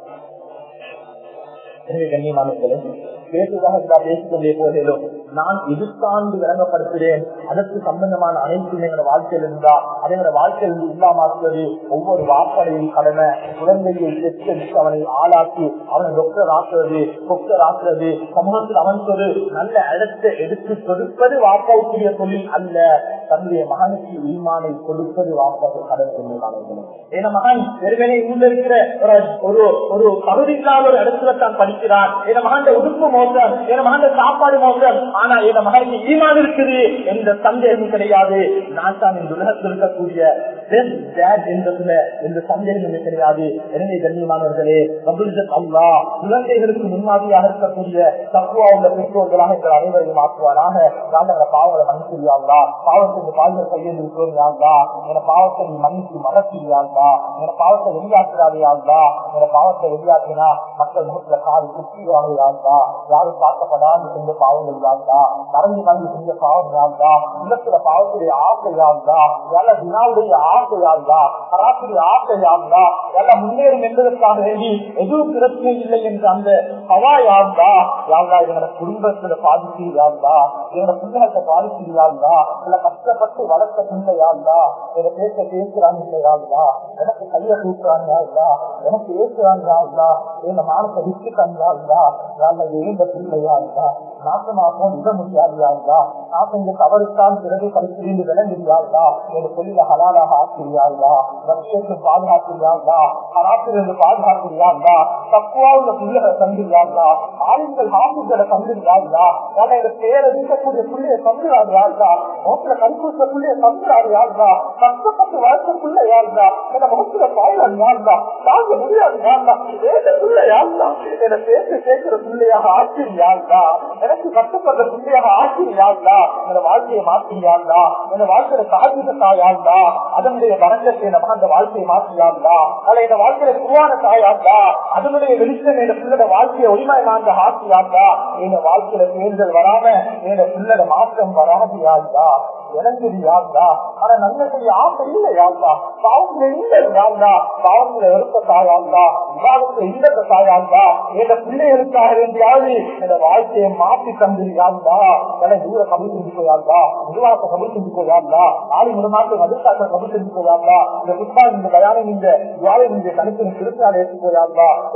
எனவே கண்ணியமானவர்களே பேசுவதாக பேசிக்கொண்டே போகிறோம் நான் எதிர்த்தாண்டு விளங்கப்படுத்துகிறேன் அதற்கு சம்பந்தமான அனைத்தும் எங்களோட வாழ்க்கையில் இருந்தா அதை எங்களோட வாழ்க்கையில் இல்லாமாக்குவது ஒவ்வொரு வாப்படையும் கடமை குழந்தையை பெற்றெடுத்து அவனை ஆளாக்கி அவனை டாக்டர் ஆக்குறது டாக்டர் ஆக்குறது சமூகத்தில் அவனுக்கு ஒரு நல்ல இடத்தை எடுத்து கொடுப்பது வாப்பாவுக்குரிய தொழில் அல்ல தன்னுடைய மகனுக்கு ஈமானை கொடுப்பது வாப்பாவுக்கு கடமை சொல்லுவாங்க என் மகன் வெறுமனே உள்ள இருக்கிற ஒரு ஒரு பகுதி இல்லாத ஒரு இடத்துல தான் படிக்கிறான் என் மகன் உடுப்பு மோசம் என் மகன் சாப்பாடு மோசம் ஆனா என் மகனுக்கு ஈமான் இருக்குது எந்த சந்தேகமும் கிடையாது நான் தான் இந்த உலகத்தில் இருக்கக்கூடிய என்றதுல எந்த சந்தேகமும் கிடையாது எனவே கண்ணியமானவர்களே அல்லா குழந்தைகளுக்கு முன்மாதிரியாக இருக்கக்கூடிய தக்குவா உள்ள பெற்றோர்களாக எங்கள் அனைவரையும் ஆக்குவாராக நாங்கள் பாவங்களை மன்னிச்சிருயாங்களா பாவத்துக்கு பால்கள் கையில் இருக்கிறோம் யாருந்தா என பாவத்தை நீ மன்னிச்சு மறச்சிருயாங்களா என பாவத்தை வெளியாக்குறாதையாங்களா என பாவத்தை வெளியாக்கினா மக்கள் முகத்துல காது குத்திடுவாங்க யாருந்தா யாரும் பார்க்கப்படாமல் செஞ்ச பாவங்கள் யாருந்தா மறந்து மறந்து செஞ்ச பாவம் யாருந்தா இல்லத்துல பாவத்துடைய ஆசை யாருந்தா யார தினாவுடைய ஆசை ஆசையாங்களா சராசரி ஆசையாங்களா எல்லாம் முன்னேறும் என்பதற்காக வேண்டி எதுவும் பிரச்சனை இல்லை என்ற அந்த ஹவாயாங்களா யாங்களா எங்களோட குடும்பத்துல பாதிக்கிறீர்களா எங்களோட பிள்ளைகளை பாதிக்கிறீர்களா இல்ல கஷ்டப்பட்டு வளர்த்த பிள்ளையாங்களா இதை பேச பேசுறாங்க இல்லையாங்களா எனக்கு கைய தூக்குறாங்க இல்ல எனக்கு ஏசுறாங்க இல்ல என்ன மானத்தை விட்டுட்டாங்க இல்ல நான் எழுந்த பிள்ளையா இல்ல நாசமாகவும் விட முடியாதுங்களா நான் செஞ்ச தவறுத்தான் பிறகு படிக்கிறீங்க விளங்குறியாங்களா என் தொழில ஹலாலாக ஆக்கிறியாங்களா லட்சியத்தை பாதுகாக்கிறியாங்களா ஹராத்திலிருந்து பாதுகாக்கிறியாங்களா தக்குவா உள்ள பிள்ளைகளை தந்துருவாங்களா ஆளுங்கள் ஹாஃபிகளை தந்துருவாங்களா நான் எங்க பேரை வீட்டக்கூடிய பிள்ளைய தந்துராடுறாங்களா முகத்துல கண்கூச பிள்ளைய தந்துராடுறாங்களா கஷ்டப்பட்டு வளர்த்த பிள்ளையாங்களா என்ன முகத்துல பாயிலாங்களா தாங்க முடியாதுங்களா வேத பிள்ளையாங்களா என்ன பேசி கேட்கிற பிள்ளையாக ஆக்கிறியாங்களா எனக்கு கட்டுப்படுற பிள்ளையாக ஆக்கிறியாங்களா என் வாழ்க்கையை மாற்றியாங்களா என் வாழ்க்கையில சாதித்த தாயாங்களா அதனுடைய வணக்கத்தை நம்ம அந்த வாழ்க்கையை மாற்றியாங்களா அல்ல இந்த வாழ்க்கையில குருவான தாயாங்களா அதனுடைய வெளிச்சம் என் பிள்ளோட வாழ்க்கையை உரிமையான ஆக்கியாங்களா என் வாழ்க்கையில தேர்தல் வராம என் பிள்ளோட மாற்றம் வராதியாங்களா இறங்குறியாங்களா ஆனா நல்ல செய்ய ஆசை இல்லையாங்களா பாவத்துல இல்லையாங்களா பாவத்துல இருக்க தாயாங்களா விவாதத்துல இல்லத்த தாயாங்களா என் பிள்ளைகளுக்காக வேண்டியாவது என் வாழ்க்கையை மாற்றி தந்துருக்காங்களா என தூர கபல் செஞ்சு போயாங்களா நிர்வாகத்தை கபல் செஞ்சு போயாங்களா ஆடி முருமாட்டு மதுசாக்க கபல் செஞ்சு போயாங்களா இந்த புத்தா இந்த கயானம் இந்த துவாரை இந்த கணக்கு திருப்பினால ஏற்று போயாங்களா